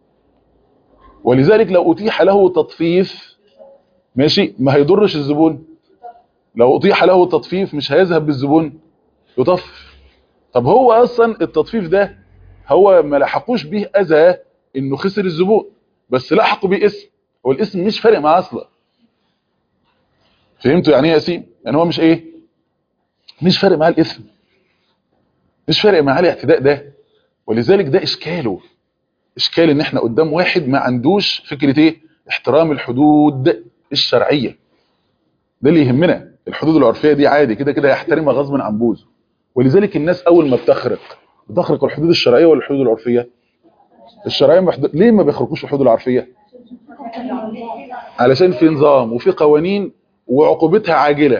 ولذلك لو اتيح له تطفيف ماشي ما هيضرش الزبون لو اتيح له التطفيف مش هيذهب بالزبون يطفف طب هو اصلا التطفيف ده هو ما لحقوش به اذى انه خسر الزبون بس لحقوا بيه اسم هو الاسم مش فارق معاه اصلا فهمتوا يعني ايه ياسين يعني هو مش ايه مش فارق معاه الاسم مش فارق معاه الاعتداء ده ولذلك ده اشكاله اشكال ان احنا قدام واحد ما عندوش فكرة ايه احترام الحدود الشرعية ده اللي يهمنا الحدود العرفية دي عادي كده كده يحترمها غصبا عن بوزه ولذلك الناس اول ما بتخرق بتخرق الحدود الشرعية ولا الحدود العرفية الشرعية محدود ليه ما بيخرقوش الحدود العرفية علشان في نظام وفي قوانين وعقوبتها عاجلة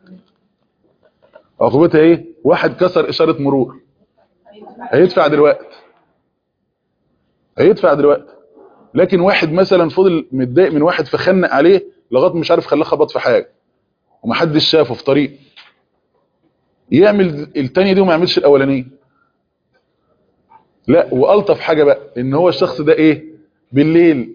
عقوبتها ايه واحد كسر اشارة مرور هيدفع دلوقتي هيدفع دلوقتي لكن واحد مثلا فضل متضايق من واحد فخنق عليه لغايه مش عارف خلاه خبط في حاجه ومحدش شافه في طريق يعمل التانية دي وما يعملش الاولانيه لا والطف حاجه بقى ان هو الشخص ده ايه بالليل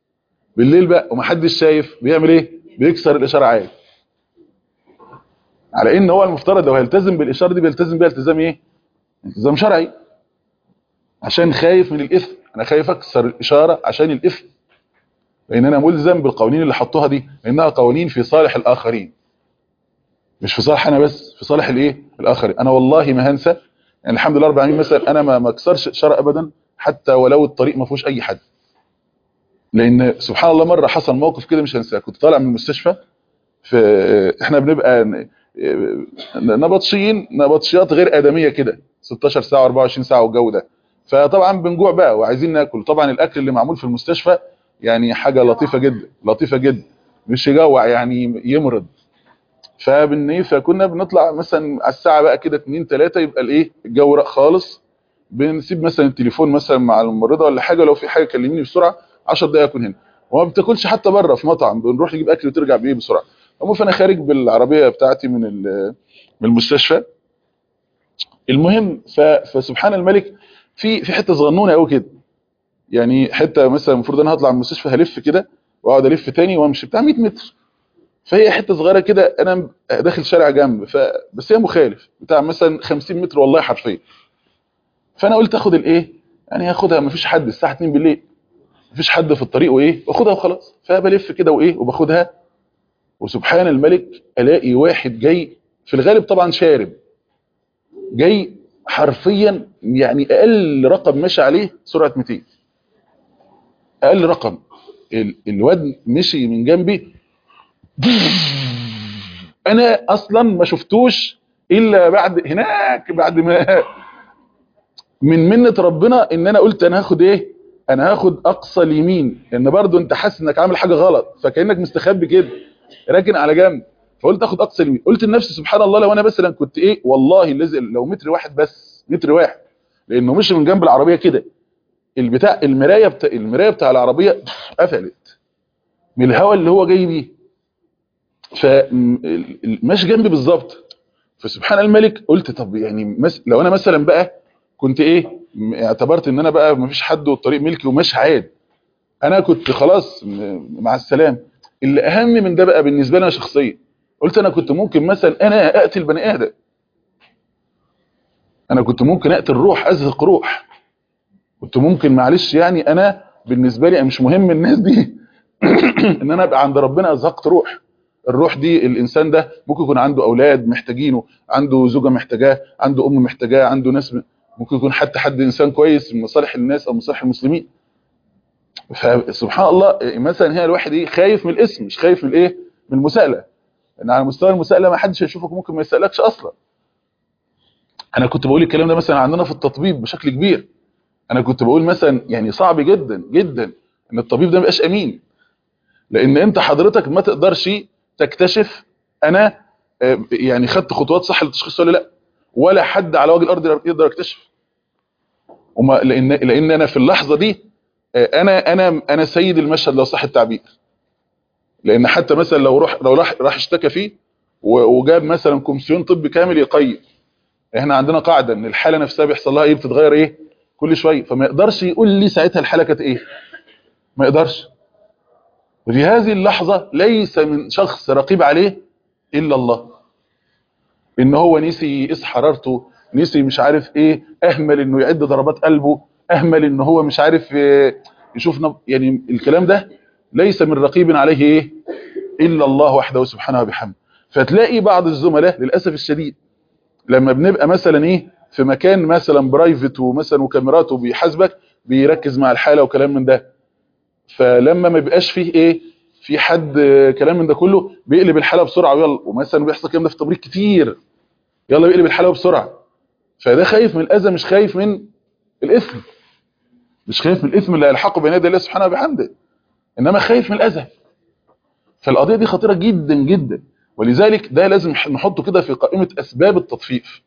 بالليل بقى ومحدش شايف بيعمل ايه بيكسر الاشاره عادي على ان هو المفترض لو هيلتزم بالاشاره دي بيلتزم بيها التزام ايه التزام شرعي عشان خايف من الاثم انا خايف اكسر الاشاره عشان الاثم لان انا ملزم بالقوانين اللي حطوها دي لانها قوانين في صالح الاخرين مش في صالح انا بس في صالح الايه الاخرين انا والله ما هنسى يعني الحمد لله رب العالمين مثلا انا ما ما اكسرش اشاره ابدا حتى ولو الطريق ما فيهوش اي حد لان سبحان الله مره حصل موقف كده مش هنساه كنت طالع من المستشفى في احنا بنبقى ن- نبطشيين نبطشيات غير ادميه كده 16 ساعه 24 ساعه والجو ده فطبعا بنجوع بقى وعايزين ناكل طبعا الاكل اللي معمول في المستشفى يعني حاجه لطيفه جدا لطيفه جدا مش يجوع يعني يمرض فبن فكنا بنطلع مثلا على الساعه بقى كده 2 3 يبقى الايه الجو راق خالص بنسيب مثلا التليفون مثلا مع الممرضه ولا حاجه لو في حاجه كلميني بسرعه 10 دقايق اكون هنا وما بتاكلش حتى بره في مطعم بنروح نجيب اكل وترجع بايه بسرعه المهم فانا خارج بالعربيه بتاعتي من ال- من المستشفى المهم ف- فسبحان الملك في في حته صغنونه قوي كده يعني حته مثلا المفروض انا هطلع من المستشفى هلف كده واقعد الف تاني وامشي بتاع 100 متر فهي حته صغيره كده انا داخل شارع جنب ف بس هي مخالف بتاع مثلا 50 متر والله حرفيا فانا قلت اخد الايه يعني هاخدها مفيش حد الساعه 2 بالليل مفيش حد في الطريق وايه واخدها وخلاص فبلف كده وايه وباخدها وسبحان الملك الاقي واحد جاي في الغالب طبعا شارب جاي حرفيا يعني اقل رقم مشى عليه سرعه 200 اقل رقم ال- الواد مشي من جنبي انا اصلا ما شفتوش الا بعد هناك بعد ما من منة ربنا ان انا قلت انا هاخد ايه انا هاخد اقصى اليمين لان برضو انت حاسس انك عامل حاجه غلط فكانك مستخبي كده راكن على جنب فقلت اخد اقصى اليمين قلت لنفسي سبحان الله لو انا مثلا كنت ايه والله الذي لو متر واحد بس متر واحد لانه مش من جنب العربيه كده البتاع المرايه بتاع المرايه بتاع العربيه قفلت من الهواء اللي هو جاي بيه فماشي جنبي بالظبط فسبحان الملك قلت طب يعني مس... لو انا مثلا بقى كنت ايه م- اعتبرت ان انا بقى مفيش حد والطريق ملكي وماشي عادي انا كنت خلاص م- مع السلام اللي اهم من ده بقى بالنسبه لي انا شخصيا قلت انا كنت ممكن مثلا انا اقتل بني ادم انا كنت ممكن اقتل روح ازهق روح كنت ممكن معلش يعني انا بالنسبه لي مش مهم الناس دي ان انا ابقى عند ربنا ازهقت روح الروح دي الانسان ده ممكن يكون عنده اولاد محتاجينه عنده زوجه محتاجاه عنده ام محتاجاه عنده ناس م- ممكن يكون حتى حد انسان كويس من مصالح الناس او مصالح المسلمين فسبحان الله مثلا هنا الواحد ايه خايف من الاسم مش خايف من الايه من المساءله ان على مستوى المساءله ما حدش هيشوفك ممكن ما يسالكش اصلا انا كنت بقول الكلام ده مثلا عندنا في التطبيب بشكل كبير انا كنت بقول مثلا يعني صعب جدا جدا ان الطبيب ده ما يبقاش امين لان انت حضرتك ما تقدرش تكتشف انا آه، يعني خدت خطوات صح للتشخيص ولا لا ولا حد على وجه الارض يقدر يكتشف وما لان لان انا في اللحظه دي آه، انا انا انا سيد المشهد لو صح التعبير لان حتى مثلا لو روح لو راح راح اشتكى فيه و- وجاب مثلا كومسيون طبي كامل يقيم احنا عندنا قاعده ان الحاله نفسها بيحصل لها ايه بتتغير ايه كل شويه فما يقدرش يقول لي ساعتها الحاله كانت ايه ما يقدرش وفي هذه اللحظه ليس من شخص رقيب عليه الا الله ان هو نسي يقيس حرارته نسي مش عارف ايه اهمل انه يعد ضربات قلبه اهمل ان هو مش عارف آه، يشوف نب... يعني الكلام ده ليس من رقيب عليه ايه الا الله وحده سبحانه وبحمده فتلاقي بعض الزملاء للاسف الشديد لما بنبقى مثلا ايه في مكان مثلا برايفت ومثلا وكاميرات وبيحاسبك بيركز مع الحاله وكلام من ده فلما ما بيبقاش فيه ايه في حد آه، كلام من ده كله بيقلب الحاله بسرعه ويلا ومثلا بيحصل الكلام ده في تمريض كتير يلا بيقلب الحلاوه بسرعه فده خايف من الاذى مش خايف من الاثم مش خايف من الاثم اللي هيلحقه بين يدي الله سبحانه وبحمده انما خايف من الاذى فالقضيه دي خطيره جدا جدا ولذلك ده لازم نحطه كده في قائمه اسباب التطفيف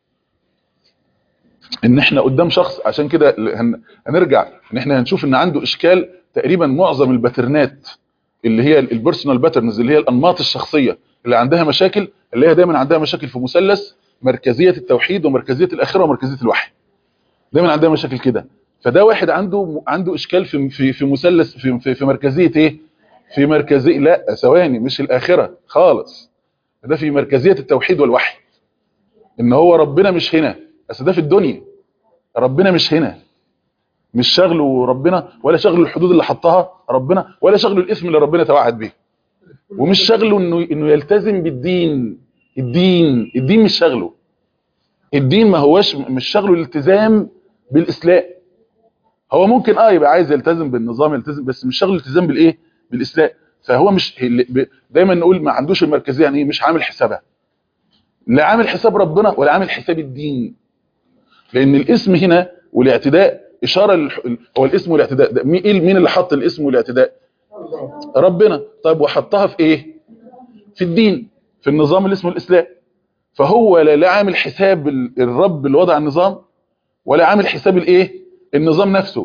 ان احنا قدام شخص عشان كده هن- هنرجع ان احنا هنشوف ان عنده اشكال تقريبا معظم الباترنات اللي هي البيرسونال باترنز اللي هي الانماط الشخصيه اللي عندها مشاكل اللي هي دايما عندها مشاكل في مثلث مركزيه التوحيد ومركزيه الاخره ومركزيه الوحي دايما عندها مشاكل كده فده واحد عنده عنده اشكال في في في مثلث في في, في مركزيه ايه في مركزيه لا ثواني مش الاخره خالص ده في مركزيه التوحيد والوحي ان هو ربنا مش هنا بس ده في الدنيا ربنا مش هنا مش شغله ربنا ولا شغله الحدود اللي حطها ربنا ولا شغله الاثم اللي ربنا توعد به ومش شغله انه انه يلتزم بالدين الدين الدين مش شغله الدين ما هوش مش شغله الالتزام بالاسلام هو ممكن اه يبقى عايز يلتزم بالنظام يلتزم بس مش شغله الالتزام بالايه بالاسلام فهو مش دايما نقول ما عندوش المركزيه يعني مش عامل حسابها لا عامل حساب ربنا ولا عامل حساب الدين لان الاسم هنا والاعتداء اشاره للح... هو الاسم والاعتداء ده مين مين اللي حط الاسم والاعتداء ربنا طيب وحطها في ايه في الدين في النظام اللي اسمه الاسلام فهو لا, لا عامل حساب الرب اللي وضع النظام ولا عامل حساب الايه النظام نفسه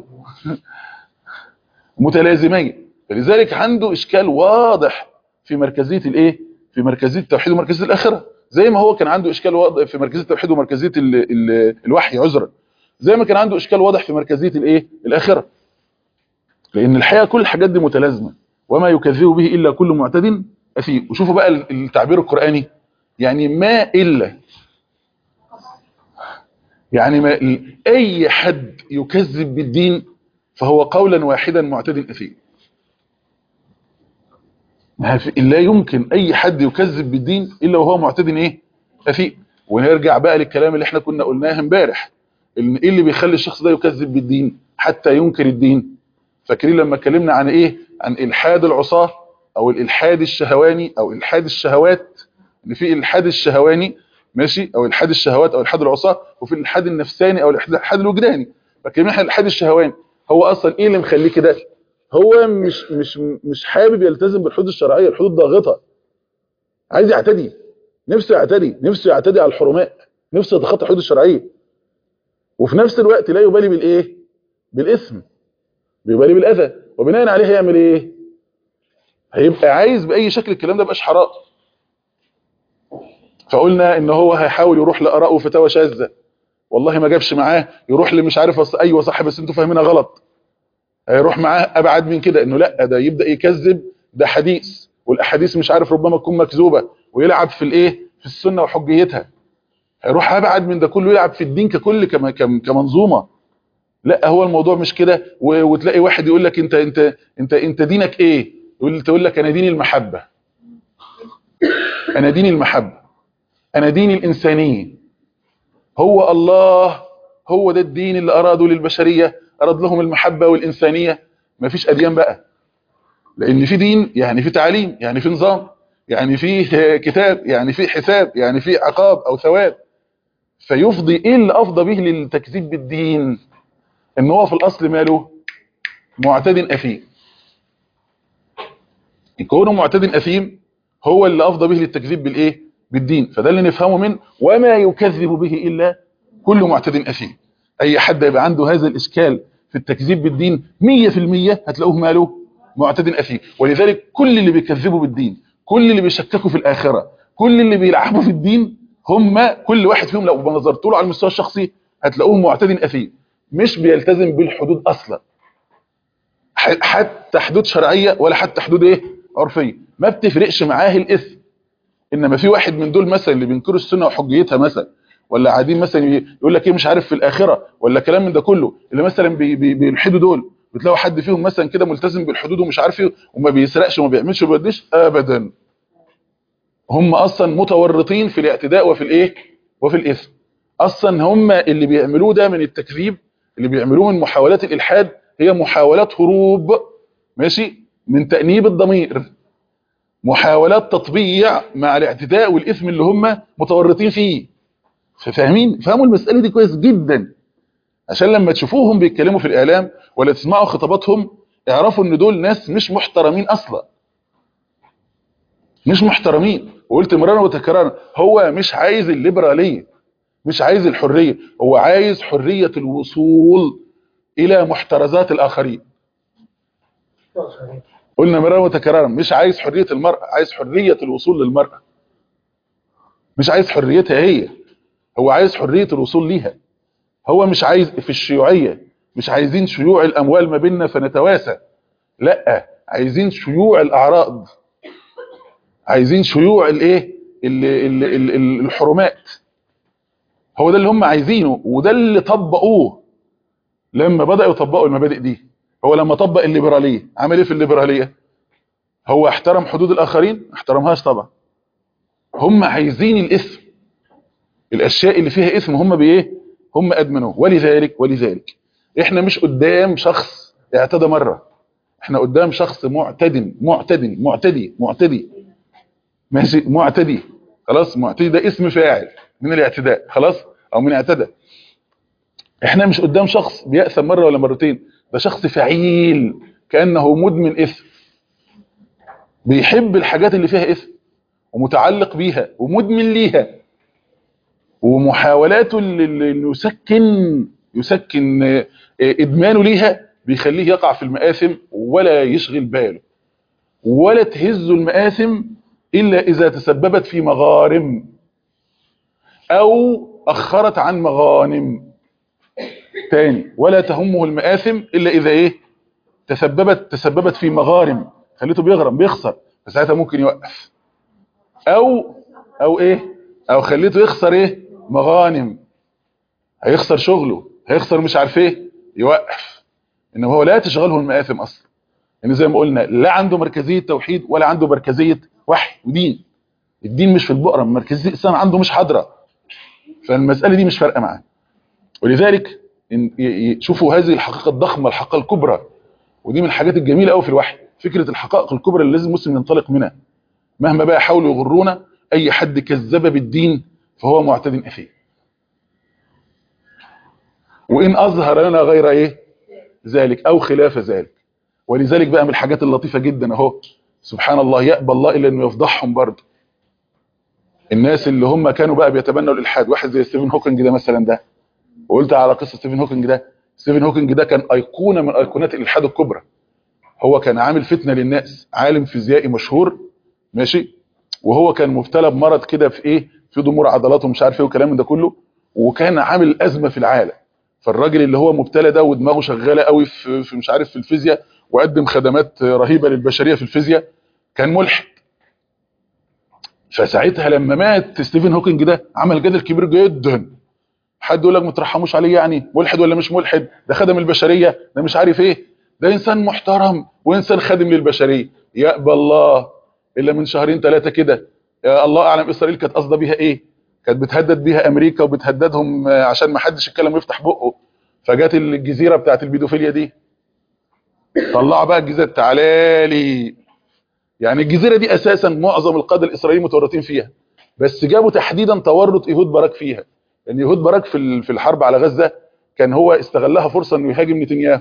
متلازمين فلذلك عنده اشكال واضح في مركزيه الايه في مركزيه التوحيد ومركزيه الاخره زي ما هو كان عنده اشكال واضح في مركزيه التوحيد ومركزيه ال ال الوحي عذرا زي ما كان عنده اشكال واضح في مركزيه الايه الاخره لان الحقيقه كل الحاجات دي متلازمه وما يكذب به الا كل معتد اثيم وشوفوا بقى التعبير القراني يعني ما الا يعني ما اي حد يكذب بالدين فهو قولا واحدا معتد اثيم لا يمكن اي حد يكذب بالدين الا وهو معتد ايه اثيم ونرجع بقى للكلام اللي احنا كنا قلناه امبارح ان ايه اللي بيخلي الشخص ده يكذب بالدين حتى ينكر الدين فاكرين لما اتكلمنا عن ايه عن الحاد العصاه او الالحاد الشهواني او الحاد الشهوات ان في الحاد الشهواني ماشي او الحاد الشهوات او الحاد العصاه وفي الالحاد النفساني او الالحاد الوجداني فاكرين احنا الالحاد الشهواني هو اصلا ايه اللي مخليه كده هو مش مش مش حابب يلتزم بالحدود الشرعيه الحدود ضاغطه عايز يعتدي نفسه يعتدي نفسه يعتدي على الحرمات نفسه يتخطى الحدود الشرعيه وفي نفس الوقت لا يبالي بالايه بالاثم بيبالي بالاذى وبناء عليه هيعمل ايه هيبقى عايز باي شكل الكلام ده يبقاش حرام فقلنا ان هو هيحاول يروح لاراء وفتاوى شاذه والله ما جابش معاه يروح لمش عارف أص... ايوه صح بس انتوا فاهمينها غلط هيروح معاه ابعد من كده انه لا ده يبدا يكذب ده حديث والاحاديث مش عارف ربما تكون مكذوبه ويلعب في الايه في السنه وحجيتها هيروح ابعد من ده كله يلعب في الدين ككل كم... كم... كمنظومه لا هو الموضوع مش كده و... وتلاقي واحد يقول لك انت انت انت انت دينك ايه يقول تقول لك انا ديني المحبه انا ديني المحبه انا ديني الانسانيه هو الله هو ده الدين اللي اراده للبشريه اراد لهم المحبه والانسانيه مفيش اديان بقى لان في دين يعني في تعليم يعني في نظام يعني في كتاب يعني في حساب يعني في عقاب او ثواب فيفضي ايه اللي افضى به للتكذيب بالدين ان هو في الاصل ماله معتد اثيم كونه معتد اثيم هو اللي افضى به للتكذيب بالايه بالدين فده اللي نفهمه من وما يكذب به الا كل معتد اثيم اي حد يبقى عنده هذا الاشكال في التكذيب بالدين 100% هتلاقوه ماله معتد اثيم ولذلك كل اللي بيكذبوا بالدين كل اللي بيشككوا في الاخره كل اللي بيلعبوا في الدين هم كل واحد فيهم لو نظرت له على المستوى الشخصي هتلاقوه معتد اثيم مش بيلتزم بالحدود اصلا حتى حدود شرعيه ولا حتى حدود ايه عرفيه ما بتفرقش معاه الاثم انما في واحد من دول مثلا اللي بينكروا السنه وحجيتها مثلا ولا قاعدين مثلا يقول لك ايه مش عارف في الاخره ولا كلام من ده كله اللي مثلا بي بي بيلحدوا دول بتلاقوا حد فيهم مثلا كده ملتزم بالحدود ومش عارف ايه وما بيسرقش وما بيعملش وما بيديش ابدا هم اصلا متورطين في الاعتداء وفي الايه وفي الاثم اصلا هم اللي بيعملوه ده من التكذيب اللي بيعملوه من محاولات الالحاد هي محاولات هروب ماشي من تانيب الضمير محاولات تطبيع مع الاعتداء والاثم اللي هم متورطين فيه فاهمين فهموا المساله دي كويس جدا عشان لما تشوفوهم بيتكلموا في الاعلام ولا تسمعوا خطاباتهم اعرفوا ان دول ناس مش محترمين اصلا مش محترمين وقلت مرارا وتكرارا هو مش عايز الليبراليه مش عايز الحريه هو عايز حريه الوصول الى محترزات الاخرين قلنا مرارا وتكرارا مش عايز حريه المراه عايز حريه الوصول للمراه مش عايز حريتها هي هو عايز حريه الوصول ليها هو مش عايز في الشيوعيه مش عايزين شيوع الاموال ما بيننا فنتواسى لا عايزين شيوع الاعراض عايزين شيوع الايه ال ال ال ال الحرمات هو ده اللي هم عايزينه وده اللي طبقوه لما بدأوا يطبقوا المبادئ دي هو لما طبق الليبرالية عمل ايه في الليبرالية هو احترم حدود الاخرين ما احترمهاش طبعا هم عايزين الاثم الاشياء اللي فيها اثم هم بايه هم ادمنوه ولذلك ولذلك احنا مش قدام شخص اعتدى مرة احنا قدام شخص معتد معتد معتدي معتدي ماشي معتدي خلاص معتدي ده اسم فاعل من الاعتداء خلاص او من اعتدى احنا مش قدام شخص بيأثم مرة ولا مرتين ده شخص فعيل كأنه مدمن اثم بيحب الحاجات اللي فيها اثم ومتعلق بيها ومدمن ليها ومحاولاته اللي اللي يسكن يسكن آه، ادمانه ليها بيخليه يقع في المآثم ولا يشغل باله ولا تهز المآثم إلا إذا تسببت في مغارم أو أخرت عن مغانم تاني ولا تهمه المآثم إلا إذا إيه تسببت تسببت في مغارم خليته بيغرم بيخسر فساعتها ممكن يوقف أو أو إيه أو خليته يخسر إيه مغانم هيخسر شغله هيخسر مش عارف إيه يوقف إنما هو لا تشغله المآثم أصلا يعني زي ما قلنا لا عنده مركزية توحيد ولا عنده مركزية وحي ودين الدين مش في البقرة مركزية الإسلام عنده مش حاضرة فالمسألة دي مش فارقة معاه ولذلك إن ي- ي- شوفوا هذه الحقيقة الضخمة الحقيقة الكبرى ودي من الحاجات الجميلة قوي في الوحي فكرة الحقائق الكبرى اللي لازم المسلم ينطلق منها مهما بقى حاولوا يغرونا أي حد كذب بالدين فهو معتد أثيم وإن أظهر لنا غير إيه ذلك أو خلاف ذلك ولذلك بقى من الحاجات اللطيفة جدا اهو سبحان الله يأبى الله إلا أنه يفضحهم برضه الناس اللي هم كانوا بقى بيتبنوا الإلحاد واحد زي ستيفن هوكينج ده مثلا ده وقلت على قصة ستيفن هوكينج ده ستيفن هوكينج ده كان أيقونة من أيقونات الإلحاد الكبرى هو كان عامل فتنة للناس عالم فيزيائي مشهور ماشي وهو كان مبتلى بمرض كده في ايه في ضمور عضلات ومش عارف ايه والكلام ده كله وكان عامل أزمة في العالم فالراجل اللي هو مبتلى ده ودماغه شغالة قوي في, في مش عارف في الفيزياء وقدم خدمات رهيبة للبشرية في الفيزياء كان ملحد فساعتها لما مات ستيفن هوكينج ده عمل جدل كبير جدا حد يقول لك ما ترحموش عليه يعني ملحد ولا مش ملحد ده خدم البشرية ده مش عارف ايه ده انسان محترم وانسان خادم للبشرية يقبل الله الا من شهرين ثلاثة كده يا الله اعلم اسرائيل كانت قصده بيها ايه كانت بتهدد بيها امريكا وبتهددهم آه، عشان ما حدش يتكلم ويفتح بقه فجات الجزيرة بتاعت البيدوفيليا دي طلعوا بقى الجزيرة تعالى لي يعني الجزيرة دي اساسا معظم القادة الاسرائيليين متورطين فيها بس جابوا تحديدا تورط ايهود باراك فيها لان ايهود باراك في ال- في الحرب على غزة كان هو استغلها فرصة انه يهاجم نتنياهو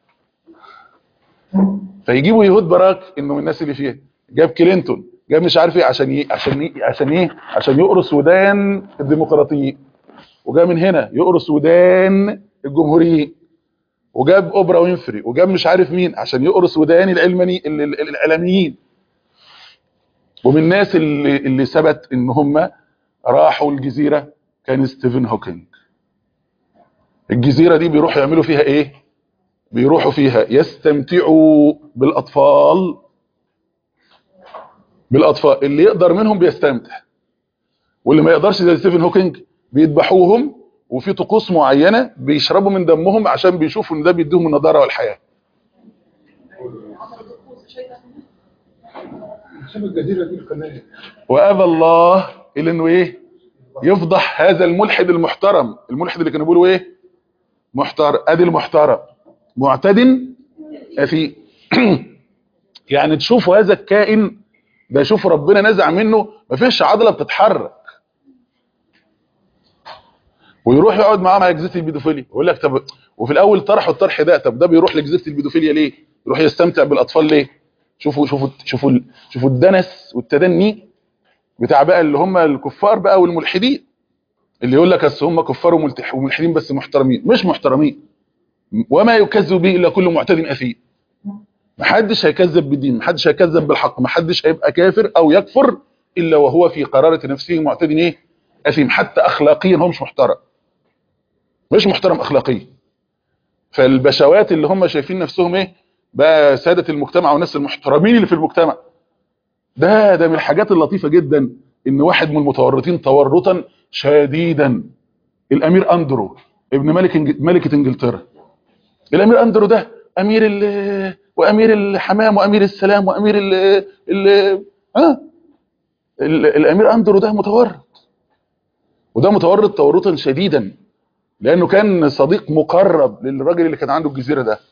فيجيبوا يهود باراك انه من الناس اللي فيها جاب كلينتون جاب مش عارف ايه عشان ي... عشان ي... عشان ايه عشان يقرص ودان الديمقراطيين وجاب من هنا يقرص ودان الجمهوريين وجاب اوبرا وينفري وجاب مش عارف مين عشان يقرص ودان العلماني ال- ال- الاعلاميين ومن الناس اللي اللي ثبت ان هم راحوا الجزيره كان ستيفن هوكينج الجزيره دي بيروحوا يعملوا فيها ايه بيروحوا فيها يستمتعوا بالاطفال بالاطفال اللي يقدر منهم بيستمتع واللي ما يقدرش زي ستيفن هوكينج بيذبحوهم وفي طقوس معينه بيشربوا من دمهم عشان بيشوفوا ان ده بيديهم النضاره والحياه سيب الجزيرة دي القناة وابى الله الا انه ايه يفضح هذا الملحد المحترم الملحد اللي كانوا بيقولوا ايه محترم ادي المحترم معتد اثيم يعني تشوفوا هذا الكائن ده شوف ربنا نزع منه ما فيش عضله بتتحرك ويروح يقعد معاهم على جزيره البيدوفيليا يقول لك طب وفي الاول طرحوا الطرح ده طب ده بيروح لجزيره البيدوفيليا ليه يروح يستمتع بالاطفال ليه شوفوا شوفوا شوفوا ال- شوفوا الدنس والتدني بتاع بقى اللي هم الكفار بقى والملحدين اللي يقول لك اصل هم كفار وملتح- وملحدين بس محترمين مش محترمين وما يكذب به الا كل معتد اثيم محدش هيكذب بالدين محدش هيكذب بالحق محدش هيبقى كافر او يكفر الا وهو في قرارة نفسه معتد ايه اثيم حتى اخلاقيا هو مش محترم مش محترم اخلاقيا فالبشوات اللي هم شايفين نفسهم ايه بقى سادة المجتمع والناس المحترمين اللي في المجتمع ده ده من الحاجات اللطيفة جدا ان واحد من المتورطين تورطا شديدا الامير اندرو ابن ملك إنج- ملكه انجلترا الامير اندرو ده امير ال وامير الحمام وامير السلام وامير ال ال ها ال- الامير اندرو ده متورط وده متورط تورطا شديدا لانه كان صديق مقرب للراجل اللي كان عنده الجزيره ده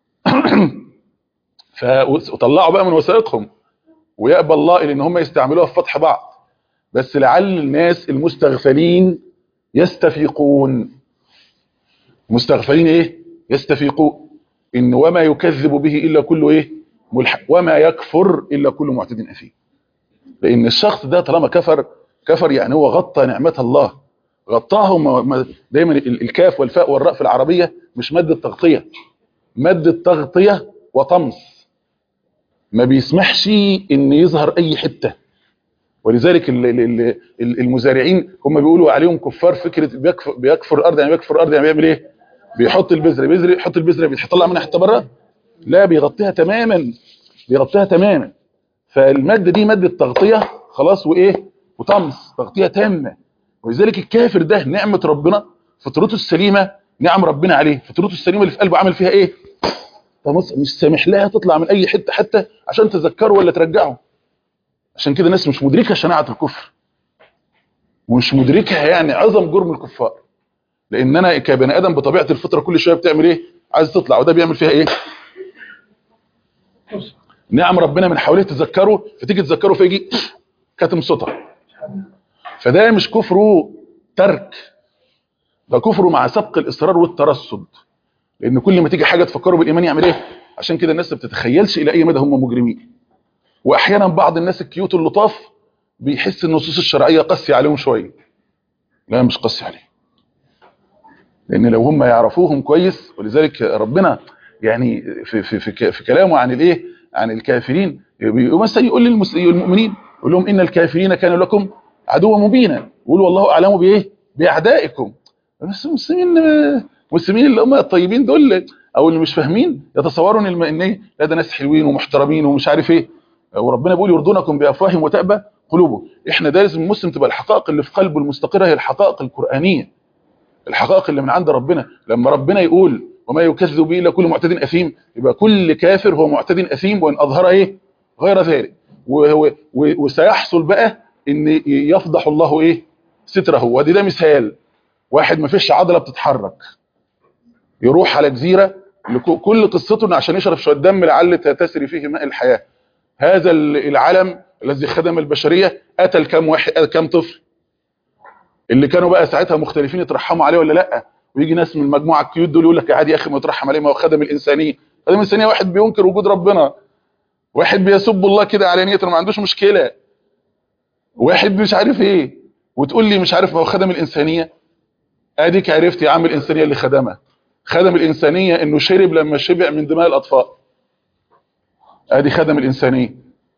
ف- وطلعوا بقى من وثائقهم ويقبل الله ان هم يستعملوها في فتح بعض بس لعل الناس المستغفلين يستفيقون مستغفلين ايه يستفيقون ان وما يكذب به الا كل ايه ملحد وما يكفر الا كل معتد اثيم لان الشخص ده طالما كفر كفر يعني هو غطى نعمه الله غطاها وما- ما- دايما ال- الكاف والفاء والراء في العربيه مش ماده تغطيه ماده تغطيه وطمس ما بيسمحش ان يظهر اي حته ولذلك ال- ال- ال- ال- المزارعين هم بيقولوا عليهم كفار فكره بيكفر, بيكفر الارض يعني بيكفر الارض يعني بيعمل ايه بيحط البذره بذر يحط البذره بيطلع منها حته بره لا بيغطيها تماما بيغطيها تماما فالماده دي ماده تغطيه خلاص وايه وطمس تغطيه تامه ولذلك الكافر ده نعمه ربنا فطرته السليمه نعم ربنا عليه فطرته السليمه اللي في قلبه عمل فيها ايه طمس مش سامح لها تطلع من اي حته حتى عشان تذكره ولا ترجعه عشان كده الناس مش مدركه شناعه الكفر ومش مدركه يعني عظم جرم الكفار لان انا كبني ادم بطبيعه الفطره كل شويه بتعمل ايه عايز تطلع وده بيعمل فيها ايه نعم ربنا من حواليه تذكره فتيجي تذكره فيجي كاتم صوتها فده مش كفره ترك ده كفره مع سبق الاصرار والترصد لان كل ما تيجي حاجه تفكره بالايمان يعمل ايه عشان كده الناس ما بتتخيلش الى اي مدى هم مجرمين واحيانا بعض الناس الكيوت اللطاف بيحس النصوص الشرعيه قاسيه عليهم شويه لا مش قاسيه عليه لان لو هم يعرفوهم كويس ولذلك ربنا يعني في في في, ك- في كلامه عن الايه عن الكافرين بي- مثلا يقول للمؤمنين يقول لهم ان الكافرين كانوا لكم عدوا مبينا يقول والله اعلم بايه باعدائكم بس المسلمين المسلمين اللي هم الطيبين دول او اللي مش فاهمين يتصوروا ان الم- ان ايه لا ده ناس حلوين ومحترمين ومش عارف ايه وربنا بيقول يرضونكم بافواههم وتأبى قلوبهم احنا ده لازم المسلم تبقى الحقائق اللي في قلبه المستقره هي الحقائق القرانيه الحقائق اللي من عند ربنا لما ربنا يقول وما يكذب به الا كل معتد اثيم يبقى كل كافر هو معتد اثيم وان اظهر ايه غير ذلك و- و- و- وسيحصل بقى ان يفضح الله ايه ستره ودي ده مثال واحد ما فيش عضله بتتحرك يروح على جزيره لك- كل قصته انه عشان يشرب شويه دم لعل تسري فيه ماء الحياه هذا ال- العلم الذي خدم البشريه قتل كم واحد كم طفل اللي كانوا بقى ساعتها مختلفين يترحموا عليه ولا لا ويجي ناس من المجموعه الكيوت دول يقول لك عادي يا اخي ما يترحم عليه ما هو خدم الانسانيه خدم الانسانيه واحد بينكر وجود ربنا واحد بيسب الله كده علانيه ما عندوش مشكله واحد مش عارف ايه وتقول لي مش عارف ما هو خدم الانسانيه اديك عرفت يا عم الانسانيه اللي خدمها خدم الانسانيه انه شرب لما شبع من دماء الاطفال ادي خدم الانسانيه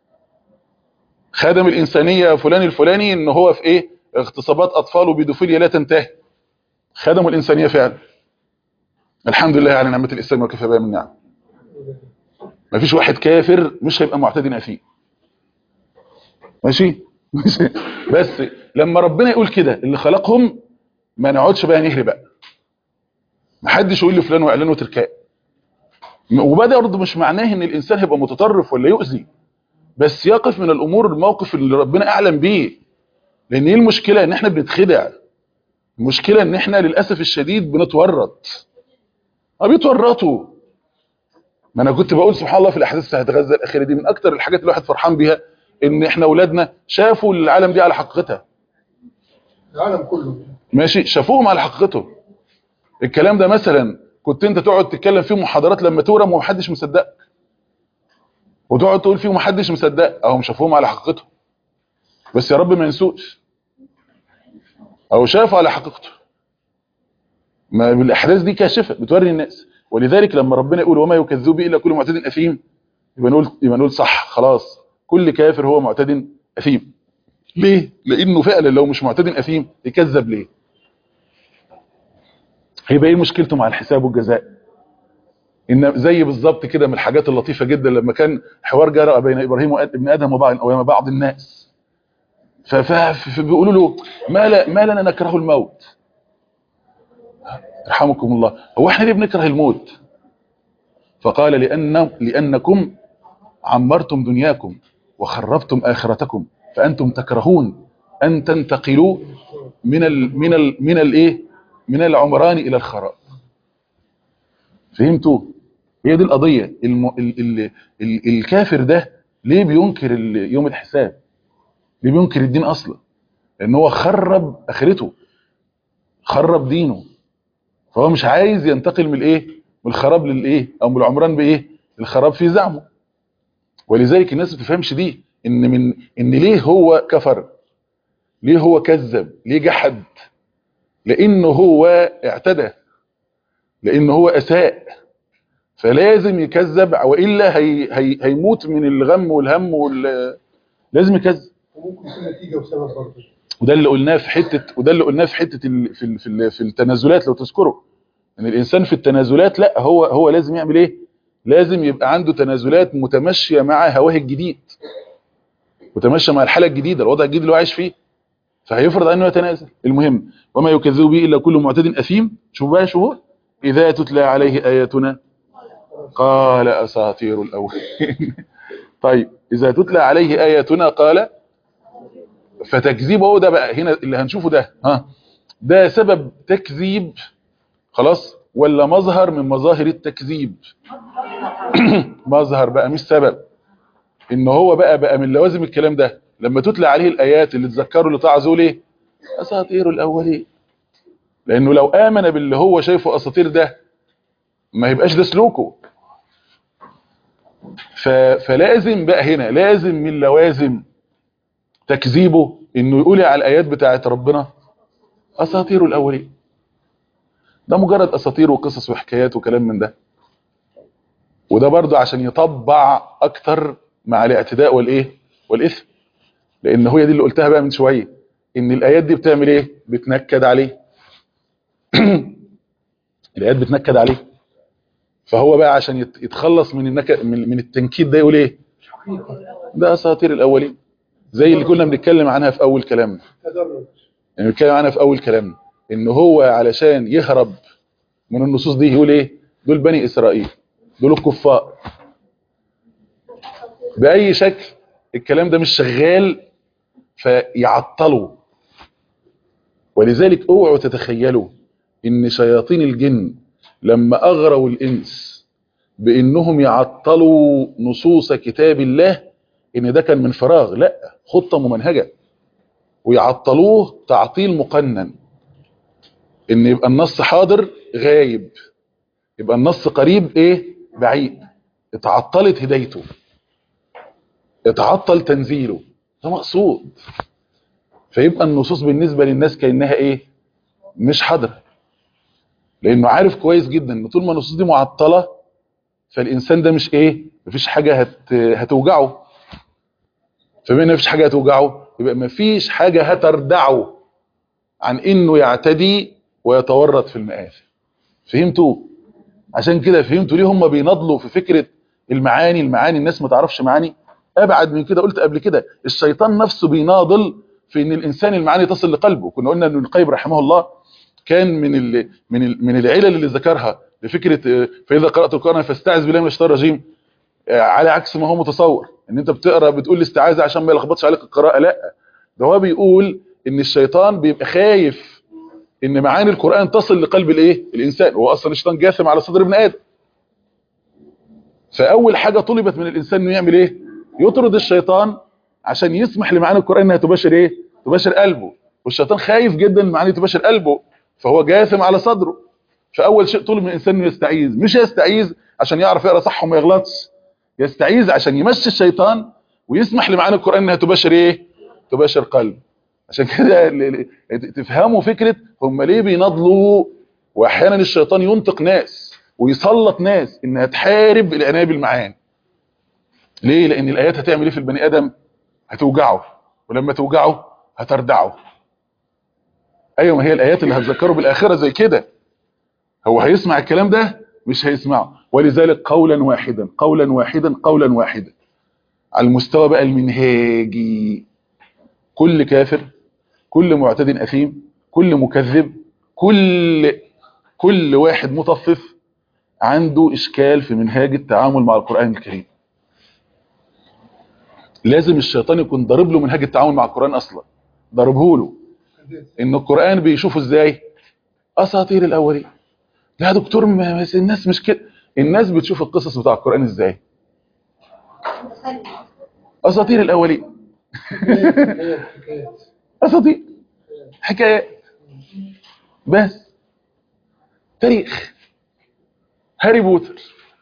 خدم الانسانيه فلان الفلاني ان هو في ايه اغتصابات اطفال وبيدوفيليا لا تنتهي خدموا الانسانيه فعلا الحمد لله على نعمه الاسلام وكفى بها من نعم مفيش واحد كافر مش هيبقى معتدنا فيه ماشي ماشي. بس لما ربنا يقول كده اللي خلقهم ما نقعدش بقى نهري بقى محدش يقول لفلان واعلان وتركاء وبدا برضه مش معناه ان الانسان هيبقى متطرف ولا يؤذي بس يقف من الامور الموقف اللي ربنا اعلم بيه لان ايه المشكله ان احنا بنتخدع المشكله ان احنا للاسف الشديد بنتورط اه بيتورطوا ما انا كنت بقول سبحان الله في الاحداث بتاعت غزه الاخيره دي من اكتر الحاجات اللي الواحد فرحان بيها ان احنا اولادنا شافوا العالم دي على حقيقتها العالم كله ماشي شافوهم على حقيقته الكلام ده مثلا كنت انت تقعد تتكلم فيه محاضرات لما تورم ومحدش مصدقك وتقعد تقول فيه ومحدش مصدق اهم شافوهم على حقيقته بس يا رب ما ينسوش او شافوا على حقيقته ما الاحداث دي كاشفه بتوري الناس ولذلك لما ربنا يقول وما يكذب به الا كل معتد اثيم يبقى نقول يبقى نقول صح خلاص كل كافر هو معتد اثيم ليه لانه فعلا لو مش معتد اثيم يكذب ليه هيبقى ايه مشكلته مع الحساب والجزاء ان زي بالظبط كده من الحاجات اللطيفه جدا لما كان حوار جرى بين ابراهيم وابن ادم وبعض او بعض الناس ف- ف- فبيقولوا له ما, لا ما لنا نكره الموت رحمكم الله هو احنا ليه بنكره الموت فقال لأن لأنكم عمرتم دنياكم وخربتم آخرتكم فأنتم تكرهون أن تنتقلوا من ال من ال من الايه من العمران إلى الخراب فهمتوا هي دي القضية الم... ال... ال... ال... الكافر ده ليه بينكر ال- يوم الحساب ليه بينكر الدين أصلا لأن هو خرب آخرته خرب دينه فهو مش عايز ينتقل من الايه من الخراب للايه او من العمران بايه الخراب في زعمه ولذلك الناس ما بتفهمش دي ان من ان ليه هو كفر ليه هو كذب ليه جحد لانه هو اعتدى لانه هو اساء فلازم يكذب والا هي هي هيموت من الغم والهم وال لازم يكذب وممكن يكون نتيجه وسبب برضه وده اللي قلناه في حته وده اللي قلناه في حته ال- في ال- في ال- في التنازلات لو تذكروا ان الانسان في التنازلات لا هو هو لازم يعمل ايه لازم يبقى عنده تنازلات متمشيه مع هواه الجديد متمشيه مع الحاله الجديده الوضع الجديد اللي هو عايش فيه فهيفرض انه يتنازل المهم وما يكذب به الا كل معتد اثيم شوف بقى شهور اذا تتلى عليه اياتنا قال اساطير الاولين طيب اذا تتلى عليه اياتنا قال فتكذيبه ده بقى هنا اللي هنشوفه ده ها ده سبب تكذيب خلاص ولا مظهر من مظاهر التكذيب مظهر بقى مش سبب ان هو بقى بقى من لوازم الكلام ده لما تتلى عليه الايات اللي تذكروا اللي تعظوا ليه اساطير الاولين لانه لو امن باللي هو شايفه اساطير ده ما يبقاش ده سلوكه ف... فلازم بقى هنا لازم من لوازم تكذيبه انه يقول على الايات بتاعت ربنا اساطير الاولين ده مجرد اساطير وقصص وحكايات وكلام من ده وده برضو عشان يطبع اكتر مع الاعتداء والايه والاثم لان هي دي اللي قلتها بقى من شويه ان الايات دي بتعمل ايه بتنكد عليه الايات بتنكد عليه فهو بقى عشان يت- يتخلص من النك... من من التنكيد ده يقول ايه ده اساطير الاولين زي اللي كنا بنتكلم عنها في اول كلامنا تدرج يعني بنتكلم عنها في اول كلامنا ان هو علشان يهرب من النصوص دي يقول ايه دول بني اسرائيل دول الكفار باي شكل الكلام ده مش شغال فيعطلوا ولذلك اوعوا تتخيلوا ان شياطين الجن لما اغروا الانس بانهم يعطلوا نصوص كتاب الله ان ده كان من فراغ لا خطة ممنهجة ويعطلوه تعطيل مقنن ان يبقى النص حاضر غايب يبقى النص قريب ايه بعيد اتعطلت هدايته اتعطل تنزيله ده مقصود فيبقى النصوص بالنسبة للناس كأنها ايه مش حاضره لانه عارف كويس جدا ان طول ما النصوص دي معطلة فالانسان ده مش ايه مفيش حاجة هت... هتوجعه فبما ان مفيش حاجة هتوجعه يبقى مفيش حاجة هتردعه عن انه يعتدي ويتورط في المآثم فهمتوا عشان كده فهمتوا ليه هم بينضلوا في فكرة المعاني المعاني الناس ما تعرفش معاني ابعد من كده قلت قبل كده الشيطان نفسه بيناضل في ان الانسان المعاني تصل لقلبه كنا قلنا ان ابن القيم رحمه الله كان من ال من ال من العلل اللي ذكرها لفكره فاذا قرات القران فاستعذ بالله من الشيطان الرجيم على عكس ما هو متصور ان انت بتقرا بتقول الاستعاذه عشان ما يلخبطش عليك القراءه لا ده هو بيقول ان الشيطان بيبقى خايف ان معاني القران تصل لقلب الايه الانسان هو اصلا الشيطان جاثم على صدر ابن ادم فاول حاجه طلبت من الانسان انه يعمل ايه يطرد الشيطان عشان يسمح لمعاني القران انها تباشر ايه تباشر قلبه والشيطان خايف جدا ان معاني تباشر قلبه فهو جاثم على صدره فاول شيء طلب من الانسان انه يستعيذ مش يستعيذ عشان يعرف يقرا صح وما يغلطش يستعيذ عشان يمشي الشيطان ويسمح لمعاني القران انها تباشر ايه تباشر قلب عشان كده تفهموا فكره هم ليه بيناضلوا واحيانا الشيطان ينطق ناس ويسلط ناس انها تحارب العنايه بالمعاني ليه لان الايات هتعمل ايه في البني ادم هتوجعه ولما توجعه هتردعه ايوه ما هي الايات اللي هتذكره بالاخره زي كده هو هيسمع الكلام ده مش هيسمعه ولذلك قولا واحدا قولا واحدا قولا واحدا على المستوى بقى المنهاجي كل كافر كل معتد اثيم كل مكذب كل كل واحد مطفف عنده اشكال في منهاج التعامل مع القران الكريم لازم الشيطان يكون ضارب له منهاج التعامل مع القران اصلا ضاربه له ان القران بيشوفه ازاي اساطير الاولين لا يا دكتور ما بس الناس مش كده الناس بتشوف القصص بتاع القران ازاي اساطير الاولين حكايات حكايات اساطير حكايات بس تاريخ هاري بوتر